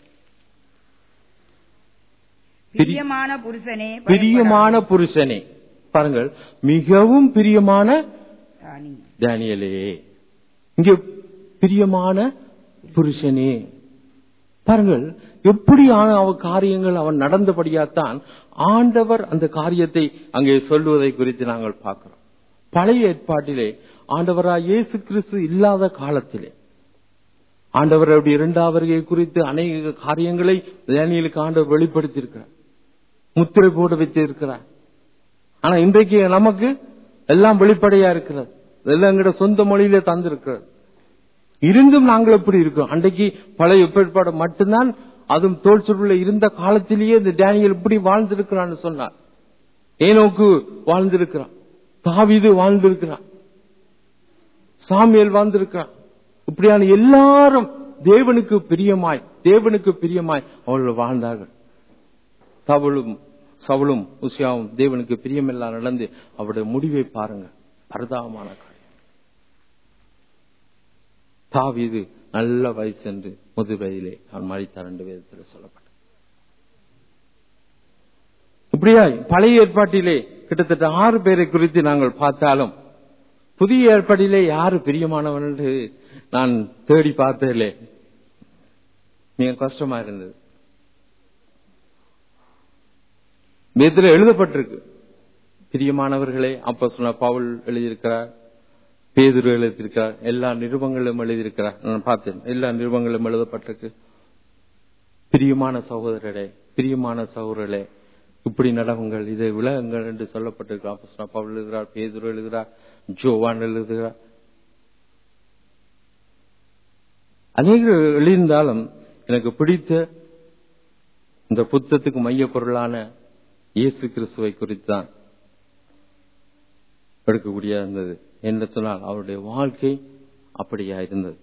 பிரியமான புருஷனே பிரியமான புருஷனே பாருங்கள் மிகவும் பிரியமான ராணி. டேனியலே இங்கே பிரியமான புருஷனே பாருங்கள் எப்படியான அவ காரியங்கள் அவன் நடந்தபடியாத்தான் ஆண்டவர் அந்த காரியத்தை அங்கே சொல்லுவதை குறித்து நாங்கள் பார்க்கிறோம் பழைய ஏற்பாட்டிலே ஆண்டவராய் இயேசு கிறிஸ்து இல்லாத காலத்திலே ஆண்டவருடைய இரண்டாவது வருகை குறித்து அநேக காரியங்களை டேனியலுக்கு ஆண்டவர் வெளிப்படுத்தியிருக்கிறார் முத்திரை போட வச்சிருக்கிறார் ஆனா இன்றைக்கு நமக்கு எல்லாம் வெளிப்படையா இருக்கிறது எல்லாம் எங்கட சொந்த மொழியிலே தந்திருக்கிறது இருந்தும் நாங்கள் எப்படி இருக்கோம் அன்றைக்கு பழைய ஏற்பாடு மட்டும்தான் அதுவும் தோல் சுருள இருந்த காலத்திலேயே இந்த டேனியல் இப்படி வாழ்ந்திருக்கிறான்னு சொன்னார் ஏனோக்கு வாழ்ந்திருக்கிறான் தாவீது வாழ்ந்திருக்கிறான் சாமியல் வாழ்ந்திருக்கிறான் இப்படியான எல்லாரும் தேவனுக்கு பிரியமாய் தேவனுக்கு பிரியமாய் அவர்கள் வாழ்ந்தார்கள் சவுளும் சவுளும் உசியாவும் தேவனுக்கு பிரியமெல்லாம் நடந்து அவருடைய முடிவை பாருங்க பரதாபமான காரியம் தாவீது நல்ல வயசு என்று முதுவயதிலே அவன் மறித்தார் என்று வேதத்தில் சொல்லப்பட்டது இப்படியா பழைய ஏற்பாட்டிலே கிட்டத்தட்ட ஆறு பேரை குறித்து நாங்கள் பார்த்தாலும் புதிய ஏற்பாட்டிலே யாரு பிரியமானவன் என்று நான் தேடி பார்த்ததில்லை மிக கஷ்டமா இருந்தது வேதத்தில் எழுதப்பட்டிருக்கு பிரியமானவர்களே அப்ப சொன்ன பவுல் எழுதியிருக்கிறார் பேதுரு எழுதியிருக்கிறார் எல்லா நிருபங்களும் எழுதியிருக்கிறார் நான் பார்த்தேன் எல்லா நிருபங்களும் எழுதப்பட்டிருக்கு பிரியமான சகோதரரே பிரியமான சகோதரர்களே இப்படி நடவுங்கள் இதை விலகுங்கள் என்று சொல்லப்பட்டிருக்கிறார் அப்ப சொன்ன பவுல் எழுதுகிறார் பேதுரு எழுதுகிறார் ஜோவான் எழுதுகிறார் அநேகர் எழுதியிருந்தாலும் எனக்கு பிடித்த இந்த புத்தத்துக்கு மைய பொருளான இயேசு கிறிஸ்துவை குறித்து தான் எடுக்கக்கூடிய இருந்தது என்று சொன்னால் அவருடைய வாழ்க்கை அப்படியா இருந்தது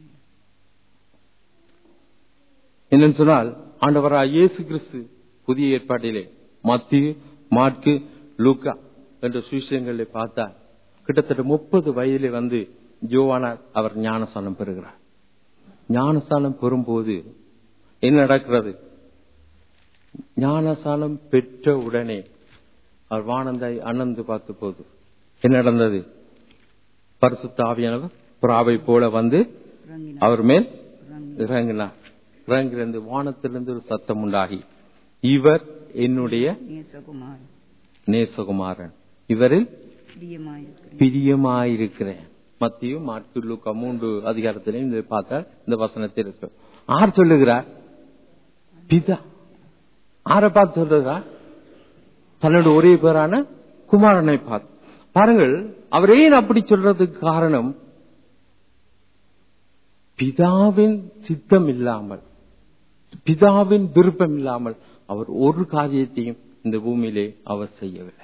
என்னன்னு சொன்னால் ஆண்டவரா இயேசு கிறிஸ்து புதிய ஏற்பாட்டிலே மத்திய மாற்கு லூக்கா என்ற சுவிஷயங்களை பார்த்தா கிட்டத்தட்ட முப்பது வயதிலே வந்து ஜோவானார் அவர் ஞானஸ்தானம் பெறுகிறார் ஞானஸ்தானம் பெறும்போது என்ன நடக்கிறது ஞானசானம் பெற்ற உடனே அவர் வானந்தாய் அனந்து பார்த்த போது என்ன நடந்தது பரிசுத்த ஆவியானவர் புறாவை போல வந்து இறங்கினார். அவர் மேல் இறங்கினார். இறங்கினார் இறங்கிருந்து வானத்திலிருந்து ஒரு சத்தம் உண்டாகி இவர் என்னுடைய நேசகுமார் நேசகுமாரன் இவரில் பிரியமாயிருக்கிறேன் பிரியமாயிருக்கிறேன் மத்தியும் மாற்கு லூக்கா மூன்று அதிகாரத்திலையும் இதை பார்த்தால் இந்த வசனத்தில் இருக்கு ஆர் சொல்லுகிறார் பிதா ஆரை பார்த்து சொல்லுகிறார் தன்னோட ஒரே பேரான குமாரனை பார்த்து பாருங்கள் அவர் ஏன் அப்படி சொல்றதுக்கு காரணம் பிதாவின் சித்தம் இல்லாமல் பிதாவின் விருப்பம் இல்லாமல் அவர் ஒரு காரியத்தையும் இந்த பூமியிலே அவர் செய்யவில்லை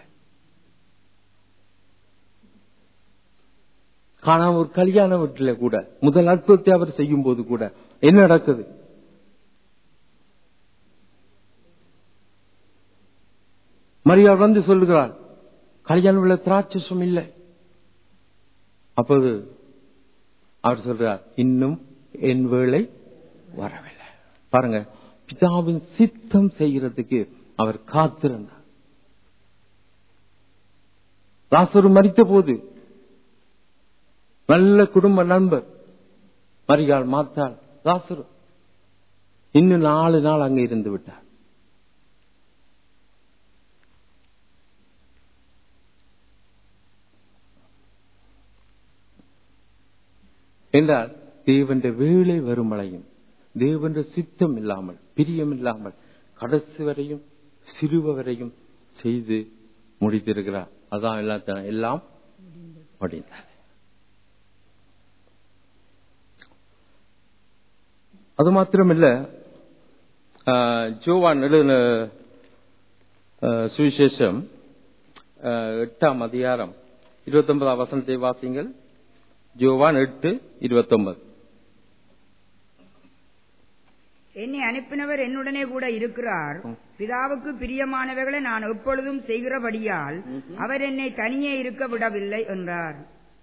காணா ஒரு கல்யாண வீட்டுல கூட முதல் அற்புதத்தை அவர் செய்யும் போது கூட என்ன நடக்குது மரியாள் வந்து சொல்லுகிறார் கல்யாண விழா திராட்சசம் இல்லை அப்போது அவர் சொல்றார் இன்னும் என் வேளை வரவில்லை பாருங்க பிதாவின் சித்தம் செய்கிறதுக்கு அவர் காத்திருந்தார் லாசரு மறித்த போது நல்ல குடும்ப நண்பர் மரியாள் மாத்தாள் லாசரு இன்னும் நாலு நாள் அங்க இருந்து விட்டார் என்றால் தேவന്റെ வேலை வருமளையும் தேவന്റെ சித்தம் இல்லாமல் பிரியம் இல்லாமல் கடைசி வரையும் சிறுவ வரையும் செய்து முடித்திருக்கிறார் அதான் எல்லாம் எல்லாம் முடிந்தது அது மாத்திரமில்ல ஆஹ், ஜோவான் எழுதின ஆஹ், சுவிசேஷம் ஆஹ், எட்டாம் அதிகாரம் இருபத்தி ஒன்பதாம் வசனத்தை வாசிங்கள் ஜோவான் எட்டு இருபத்தொன்பது என்னை அனுப்பினவர் என்னுடனே கூட இருக்கிறார் பிதாவுக்கு பிரியமானவைகளை நான் எப்பொழுதும் செய்கிறபடியால் அவர் என்னை தனியே இருக்க விடவில்லை என்றார்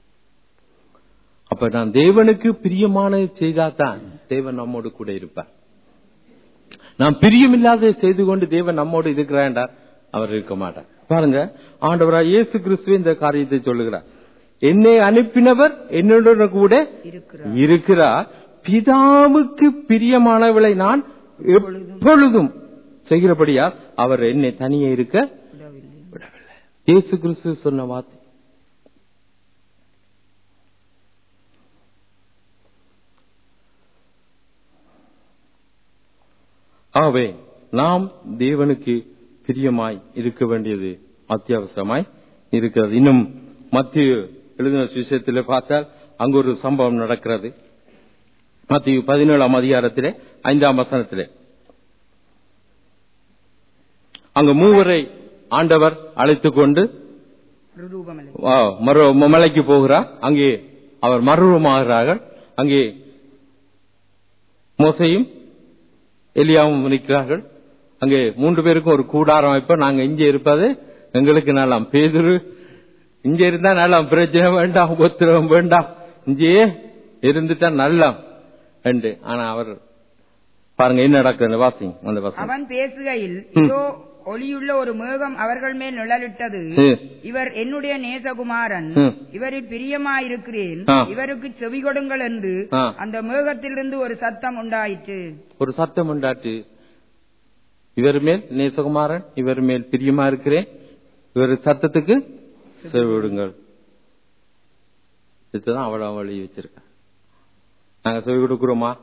அப்ப நான் தேவனுக்கு பிரியமானதை செய்தாதான் தேவன் நம்மோடு கூட இருப்பார் நாம் பிரியமில்லாத செய்து கொண்டு தேவன் நம்மோடு இருக்கிறார் அவர் இருக்க மாட்டார் பாருங்க ஆண்டவராய் இயேசு கிறிஸ்துவ இந்த காரியத்தை சொல்லுகிறார் என்னை அனுப்பினவர் என்னுடன் கூட இருக்கிறார் இருக்கிறார் பிதாவுக்கு பிரியமானவளை நான் எப்பொழுதும் செய்கிறபடியா அவர் என்னை தனியே இருக்க விடவில்லை விடவில்லை இயேசு கிறிஸ்து சொன்ன வார்த்தை ஆகவே நாம் தேவனுக்கு பிரியமாய் இருக்க வேண்டியது அத்தியாவசியமாய் இருக்கிறது இன்னும் மத்திய எழுதின விஷயத்தில் பார்த்தால் அங்கு ஒரு சம்பவம் நடக்கிறது மத்திய பதினேழாம் அதிகாரத்திலே ஐந்தாம் வசனத்திலே அங்கு மூவரை ஆண்டவர் அழைத்துக் கொண்டு ரூபமலை ஆ, மறு மலைக்கு போகிறார் அங்கே அவர் மறுரூபமாகிறார்கள் அங்கே மோசையும் எலியாவும் நிற்கிறார்கள் அங்கே மூன்று பேருக்கும் ஒரு கூடாரம் வைப்ப நாங்க இங்கே இருப்பது எங்களுக்கு நலம் பேதுரு இங்க இருந்தா நலம் பிரச்சனை வேண்டாம் உபத்திரவம் வேண்டாம் இங்கேயே இருந்துட்டா நலம் என்று ஆனா அவர் பாருங்க என்ன நடக்குது வாசிங் அந்த வாசிங் அவன் பேசுகையில் இதோ ஒளியுள்ள ஒரு மேகம் அவர்கள் மேல் நிழலிட்டது ம். இவர் என்னுடைய நேசகுமாரன் ம். இவரில் பிரியமாயிருக்கிறேன் ஆ. இவருக்கு செவி கொடுங்கள் என்று ஆ. அந்த மேகத்திலிருந்து ஒரு சத்தம் உண்டாயிற்று ஒரு சத்தம் உண்டாட்டு இவர் மேல் நேசகுமாரன் இவர் மேல் பிரியமா இருக்கிறேன் இவர் சத்தத்துக்கு செவிடுங்கள் இதுதான் அவள வழி வச்சிருக்க நாங்க செவி கொடுக்கிறோமா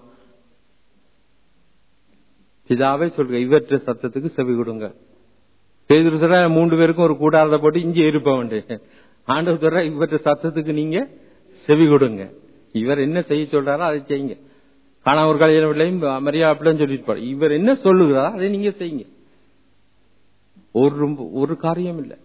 பிதாவே சொல்ற இவற்ற சத்தத்துக்கு செவி கொடுங்க பேதுரு சொல்ற மூன்று பேருக்கும் ஒரு கூடாரத்தை போட்டு இங்கே இருப்பவன் ஆண்டவர் சொல்ற இவற்ற சத்தத்துக்கு நீங்க செவி கொடுங்க இவர் என்ன செய்ய சொல்றாரோ அதை செய்யுங்க ஆனா ஒரு கல்யாண பிள்ளையும் மரியா அப்படின்னு சொல்லிட்டு இவர் என்ன சொல்லுகிறாரோ அதை நீங்க செய்யுங்க ஒரு ஒரு காரியம் இல்லை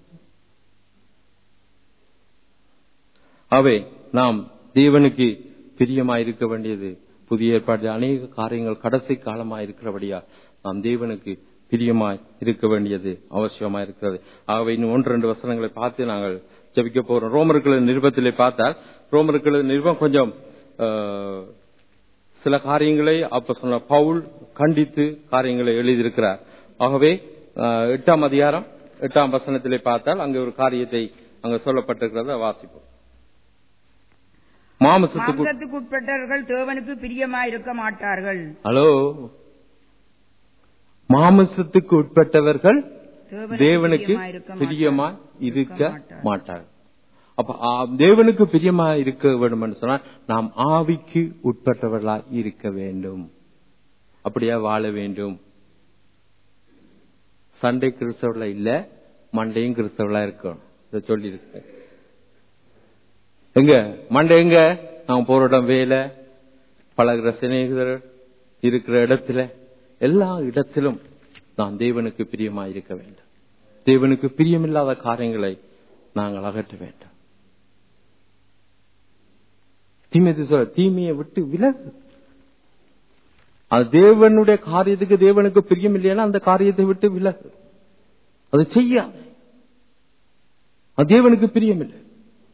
அவை நாம் தேவனுக்கு பிரியமாய் இருக்க வேண்டியது புதிய ஏற்பாட்டில் அநேக காரியங்கள் கடைசி காலமாய் இருக்கிறபடியா நாம் தேவனுக்கு பிரியமாய் இருக்க வேண்டியது அவசியமாய் இருக்கிறது ஆகவே இன்னும் ஒன்று ரெண்டு வசனங்களை பார்த்து நாங்கள் ஜபிக்க போறோம் ரோமர்கள் நிருபத்திலே பார்த்தால் ரோமர்கள் நிருபம் கொஞ்சம் ஆஹ், சில காரியங்களை அப்ப சொன்ன பவுல் கண்டித்து காரியங்களை எழுதியிருக்கிறார் ஆகவே ஆஹ், எட்டாம் அதிகாரம் எட்டாம் வசனத்திலே பார்த்தால் அங்கே ஒரு காரியத்தை அங்க சொல்லப்பட்டிருக்கிறத வாசிப்போம் மாமசத்துக்கு மாம்சத்துக்கு உட்பட்டவர்கள் தேவனுக்கு பிரியமாயிருக்க மாட்டார்கள் ஹலோ மாமசத்துக்கு உட்பட்டவர்கள் தேவனுக்கு பிரியமா இருக்க மாட்டார்கள் அப்ப ஆ, தேவனுக்கு பிரியமா இருக்க வேண்டும் என்று சொன்னால் நாம் ஆவிக்கு உட்பட்டவர்களா இருக்க வேண்டும் அப்படியா வாழ வேண்டும் சண்டை கிறிஸ்தவர்களா இல்ல மண்டையும் கிறிஸ்தவர்களா இருக்கணும் இதை சொல்லியிருக்கேன் எங்க மண்டை எங்க நாம் போற இடம் வேலை பழகிற சிநேகிதர் இருக்கிற இடத்துல எல்லா இடத்திலும் நாம் தேவனுக்கு பிரியமா இருக்க வேண்டும் தேவனுக்கு பிரியமில்லாத காரியங்களை நாங்கள் அகற்ற வேண்டும் தீமை சொல்ல தீமையை விட்டு விலகு அது தேவனுடைய காரியத்துக்கு தேவனுக்கு பிரியம் இல்லையா அந்த காரியத்தை விட்டு விலகு அது செய்யாது அது தேவனுக்கு பிரியம் இல்லை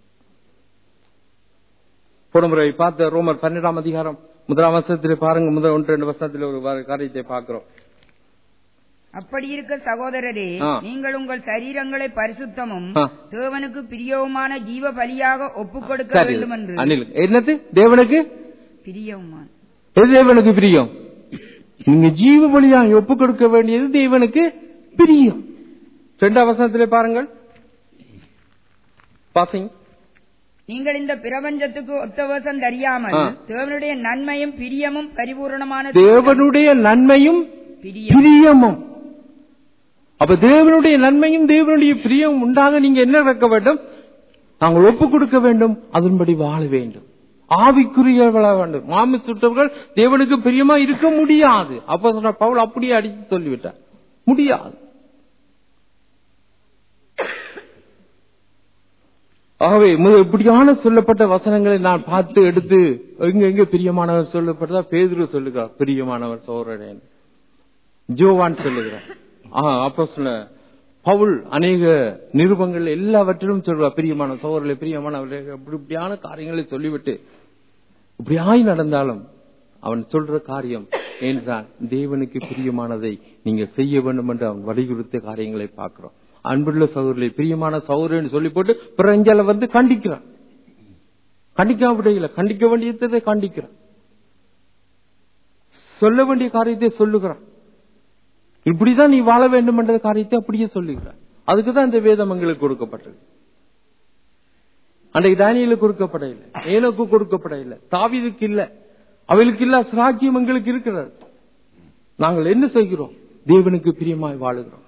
போன முறை பார்த்த ரோமர் பன்னிரண்டாம் அதிகாரம் முதலாம் வசனத்தில் பாருங்க முதல் ஒன்று ரெண்டு வசனத்தில் ஒரு வா- காரியத்தை பார்க்கிறோம் அப்படி இருக்க சகோதரரே ஆ. நீங்கள் உங்கள் சரீரங்களை பரிசுத்தமும் ஆ. தேவனுக்கு பிரியவுமான ஜீவ பலியாக ஒப்புக் கொடுக்க சரி வேண்டும் என்று அனில் என்னது தேவனுக்கு பிரியவுமான எது தேவனுக்கு பிரியம் நீங்க ஜீவ பலியா ஒப்பு கொடுக்க வேண்டியது தேவனுக்கு பிரியம் ரெண்டாம் வசனத்திலே பாருங்கள் பாசிங் நீங்கள் இந்த பிரபஞ்சத்துக்கு ஒத்தவசம் தெரியாமல் ஆ. தேவனுடைய நன்மையும் பிரியமும் பரிபூரணமான தேவனுடைய நன்மையும் பிரியம் பிரியமும் அப்ப தேவனுடைய நன்மையும் தேவனுடைய பிரியம் உண்டாக நீங்க என்ன வைக்க வேண்டும் நாங்கள் ஒப்பு கொடுக்க வேண்டும் அதன்படி வாழ வேண்டும் ஆவிக்குரியவள வேண்டும் மாமி சுட்டவர்கள் தேவனுக்கு பிரியமா இருக்க முடியாது அப்ப சொன்ன பவுல் அப்படியே அடித்து சொல்லிவிட்டார் முடியாது ஆகவே மு- இப்படியான சொல்லப்பட்ட வசனங்களை நான் பார்த்து எடுத்து எங்க எங்க பிரியமானவர் சொல்லப்பட்டதா பேதுரு சொல்லுகிறார் பிரியமானவர் சோழரேன் ஜோவான் சொல்லுகிறார் அப்போ சொன்ன பவுல் அநேக நிருபங்கள் எல்லாவற்றிலும் சொல்றார் பிரியமான சோழர்களே பிரியமானவர்களே இப்படி இப்படியான காரியங்களை சொல்லிவிட்டு இப்படியாய் நடந்தாலும் அவன் சொல்ற காரியம் ஏன்தான் தேவனுக்கு பிரியமானதை நீங்க செய்ய வேண்டும் என்று அவன் வலியுறுத்த காரியங்களை பார்க்கிறோம் அன்புள்ள சகோதரர்களே பிரியமான சகோதரன் சொல்லி போட்டு பிறஞ்சல வந்து கண்டிக்கிறான் கண்டிக்க விடையில கண்டிக்க வேண்டியதை கண்டிக்கிறான் சொல்ல வேண்டிய காரியத்தை சொல்லுகிறான் இப்படிதான் நீ வாழ வேண்டும் என்ற காரியத்தை அப்படியே சொல்லுகிறான் அதுக்குதான் இந்த வேதம் எங்களுக்கு கொடுக்கப்பட்டது அன்றைக்கு தானியலுக்கு கொடுக்கப்பட இல்லை ஏனோக்கு கொடுக்கப்பட இல்லை தாவீதுக்கு இல்ல அவளுக்கு இல்ல சாக்கியம் எங்களுக்கு இருக்கிறது நாங்கள் என்ன செய்கிறோம் தேவனுக்கு பிரியமாய் வாழுகிறோம்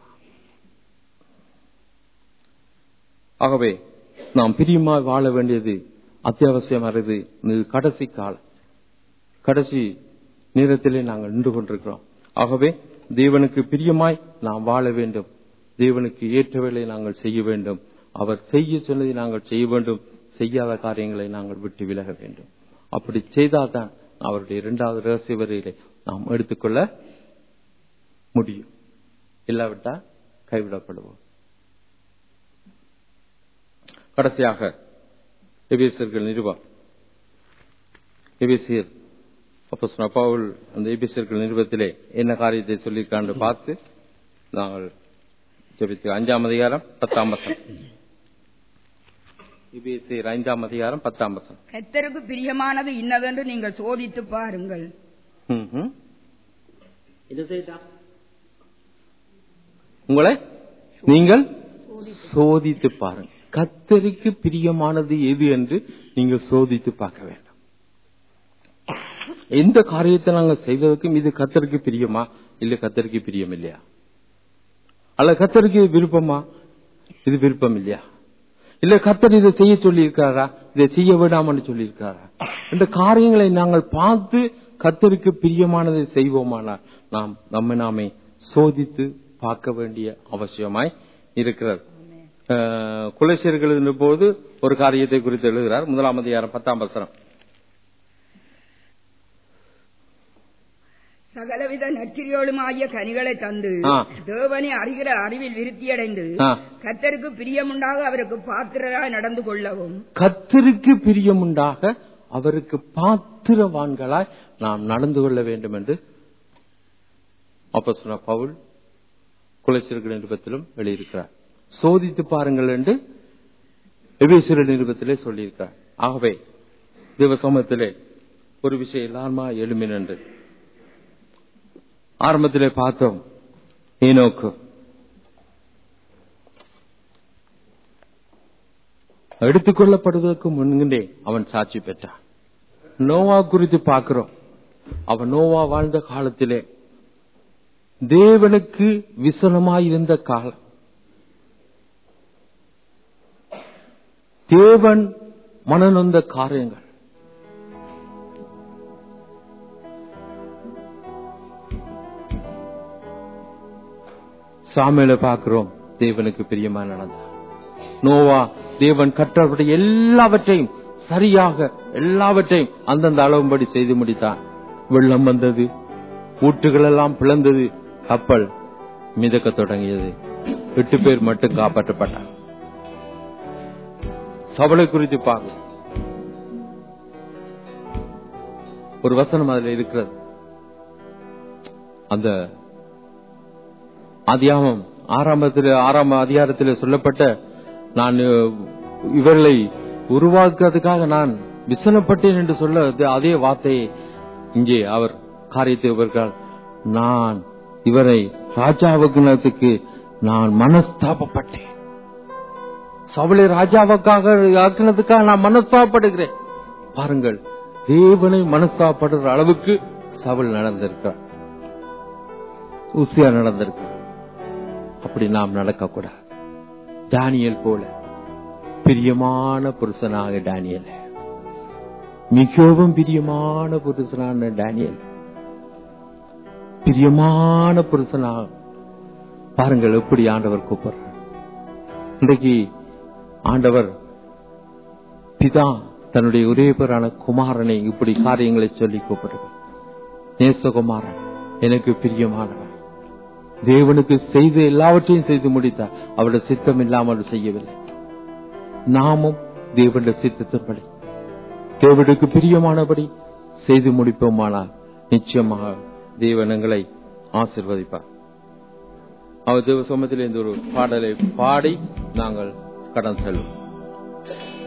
ஆகவே நாம் பிரியமாய் வாழ வேண்டியது அத்தியாவசியமானது இது கடைசி காலம் கடைசி நேரத்திலே நாங்கள் நின்று கொண்டிருக்கிறோம் ஆகவே தேவனுக்கு பிரியமாய் நாம் வாழ வேண்டும் தேவனுக்கு ஏற்றவைகளை நாங்கள் செய்ய வேண்டும் அவர் செய்ய சொன்னதை நாங்கள் செய்ய வேண்டும் செய்யாத காரியங்களை நாங்கள் விட்டு விலக வேண்டும் அப்படி செய்தால்தான் அவருடைய இரண்டாவது ரகசிய வரையிலே நாம் எடுத்துக்கொள்ள முடியும் இல்லாவிட்டால் கைவிடப்படுவோம் கடைசியாக எபேசியர்கள் நிருபம் எபேசியர் அப்போ சொன்ன பவுல் அந்த எபேசியர்கள் நிருபத்திலே என்ன காரியத்தை சொல்லியிருக்கான்னு பார்த்து நாங்கள் ஜெபித்து அஞ்சாம் அதிகாரம் பத்தாம் வசனம் எபேசியர் ஐந்தாம் அதிகாரம் பத்தாம் வசனம் கர்த்தருக்கு பிரியமானது இன்னதென்று நீங்கள் சோதித்து பாருங்கள் ம்ஹும். இது செய்தான் உங்களை நீங்கள் சோதித்து பாருங்க கத்தருக்கு பிரியமானது எது என்று நீங்கள் சோதித்து பார்க்க வேண்டும் எந்த காரியத்தை நாங்க செய்வதற்கும் இது கத்தருக்கு பிரியமா இல்ல கத்தருக்கு பிரியம் இல்லையா அல்ல கத்தருக்கு இது விருப்பமா இது விருப்பம் இல்லையா இல்ல கத்தர் இதை செய்ய சொல்லி இருக்காரா இதை செய்ய வேண்டாம்னு சொல்லி இருக்காரா இந்த காரியங்களை நாங்கள் பார்த்து கத்தருக்கு பிரியமானதை செய்வோமானால் நாம் நம்மை நாமே சோதித்து பார்க்க வேண்டிய அவசியமாய் இருக்கிறது அஹ், குலசேர்கள் போது ஒரு காரியத்தை குறித்து எழுதுகிறார் முதலாம் அதிகாரம் பத்தாம் வசனம் சகலவித நற்கிரியோளுமாகிய கனிகளை தந்து ஆ. தேவனை அறிகிற அறிவில் விருத்தியடைந்து ஆ. கர்த்தருக்கு பிரியமுண்டாக அவருக்கு பாத்திரராய் நடந்து கொள்ளவும் கத்தருக்கு பிரியமுண்டாக அவருக்கு பாத்திரவான்களாய் நாம் நடந்து கொள்ள வேண்டும் என்று அப்ப சொன்ன பவுல் குலசிறுகள் நிருபத்திலும் எழுதியிருக்கிறார் சோதித்து பாருங்கள் என்று எபேசியர் நிருபத்திலே சொல்லியிருக்கிறார் ஆகவே தேவ சமூகத்திலே ஒரு விஷயம் எல்லாருமா எழுமின் என்று ஆரம்பத்திலே பார்த்தோம் ஏனோக்கு எடுத்துக்கொள்ளப்படுவதற்கு முன்னே அவன் சாட்சி பெற்றான் நோவா குறித்து பார்க்கிறோம் அவன் நோவா வாழ்ந்த காலத்திலே தேவனுக்கு விசனமாயிருந்த காலம் தேவன் மனநொந்த காரியங்கள் சாமியில பார்க்கிறோம் தேவனுக்கு பிரியமா நடந்தார் நோவா தேவன் கற்றபடி எல்லாவற்றையும் சரியாக எல்லாவற்றையும் அந்தந்த அளவும்படி செய்து முடித்தான் வெள்ளம் வந்தது ஊற்றுகள் எல்லாம் பிளந்தது கப்பல் மிதக்க தொடங்கியது எட்டு பேர் மட்டும் காப்பாற்றப்பட்டார் சபலை குறித்து பார்க்க ஒரு வசனம் அதுல இருக்கிறது அந்த அதிகாரம் ஆரம்பத்தில் ஆறாம் அதிகாரத்தில் சொல்லப்பட்ட நான் அஹ், இவர்களை உருவாக்குறதுக்காக நான் விசனப்பட்டேன் என்று சொல்ல அதே வார்த்தையை இங்கே அவர் காரியத்தை இவர்கள் நான் இவரை ராஜாவுக்கு நான் மனஸ்தாபப்பட்டேன் சவுளை ராஜாவுக்காக ஆக்கினதுக்காக நான் மனஸ்தாபப்படுகிறேன் பாருங்கள் தேவனை மனஸ்தாபப்படுற அளவுக்கு சவுல் நடந்திருக்கிறார் உசியா நடந்திருக்கு அப்படி நாம் நடக்கக்கூடாது டானியல் போல பிரியமான புருஷனாக டானியல் மிகவும் பிரியமான புருஷனான டானியல் பிரியமான புருஷனாக பாருங்கள் எப்படி ஆண்டவர் கூப்பிடுறார் இன்றைக்கு ஆண்டவர் பிதா தன்னுடைய ஒரே பேரான குமாரனை இப்படி காரியங்களை சொல்லி கூப்பிடுவார் நேசகுமாரன் எனக்கு பிரியமானவன் தேவனுக்கு செய்த எல்லாவற்றையும் செய்து முடித்தார் அவருடைய சித்தம் இல்லாமல் செய்யவில்லை நாமும் தேவனுடைய சித்தத்தின்படி தேவனுக்கு பிரியமானபடி செய்து முடிப்போமானால் நிச்சயமாக தேவனங்களை ஆசிர்வதிப்பார் அவர் தேவ சமத்தில் இந்த ஒரு பாடலை பாடி நாங்கள் கடன் செல்வோம்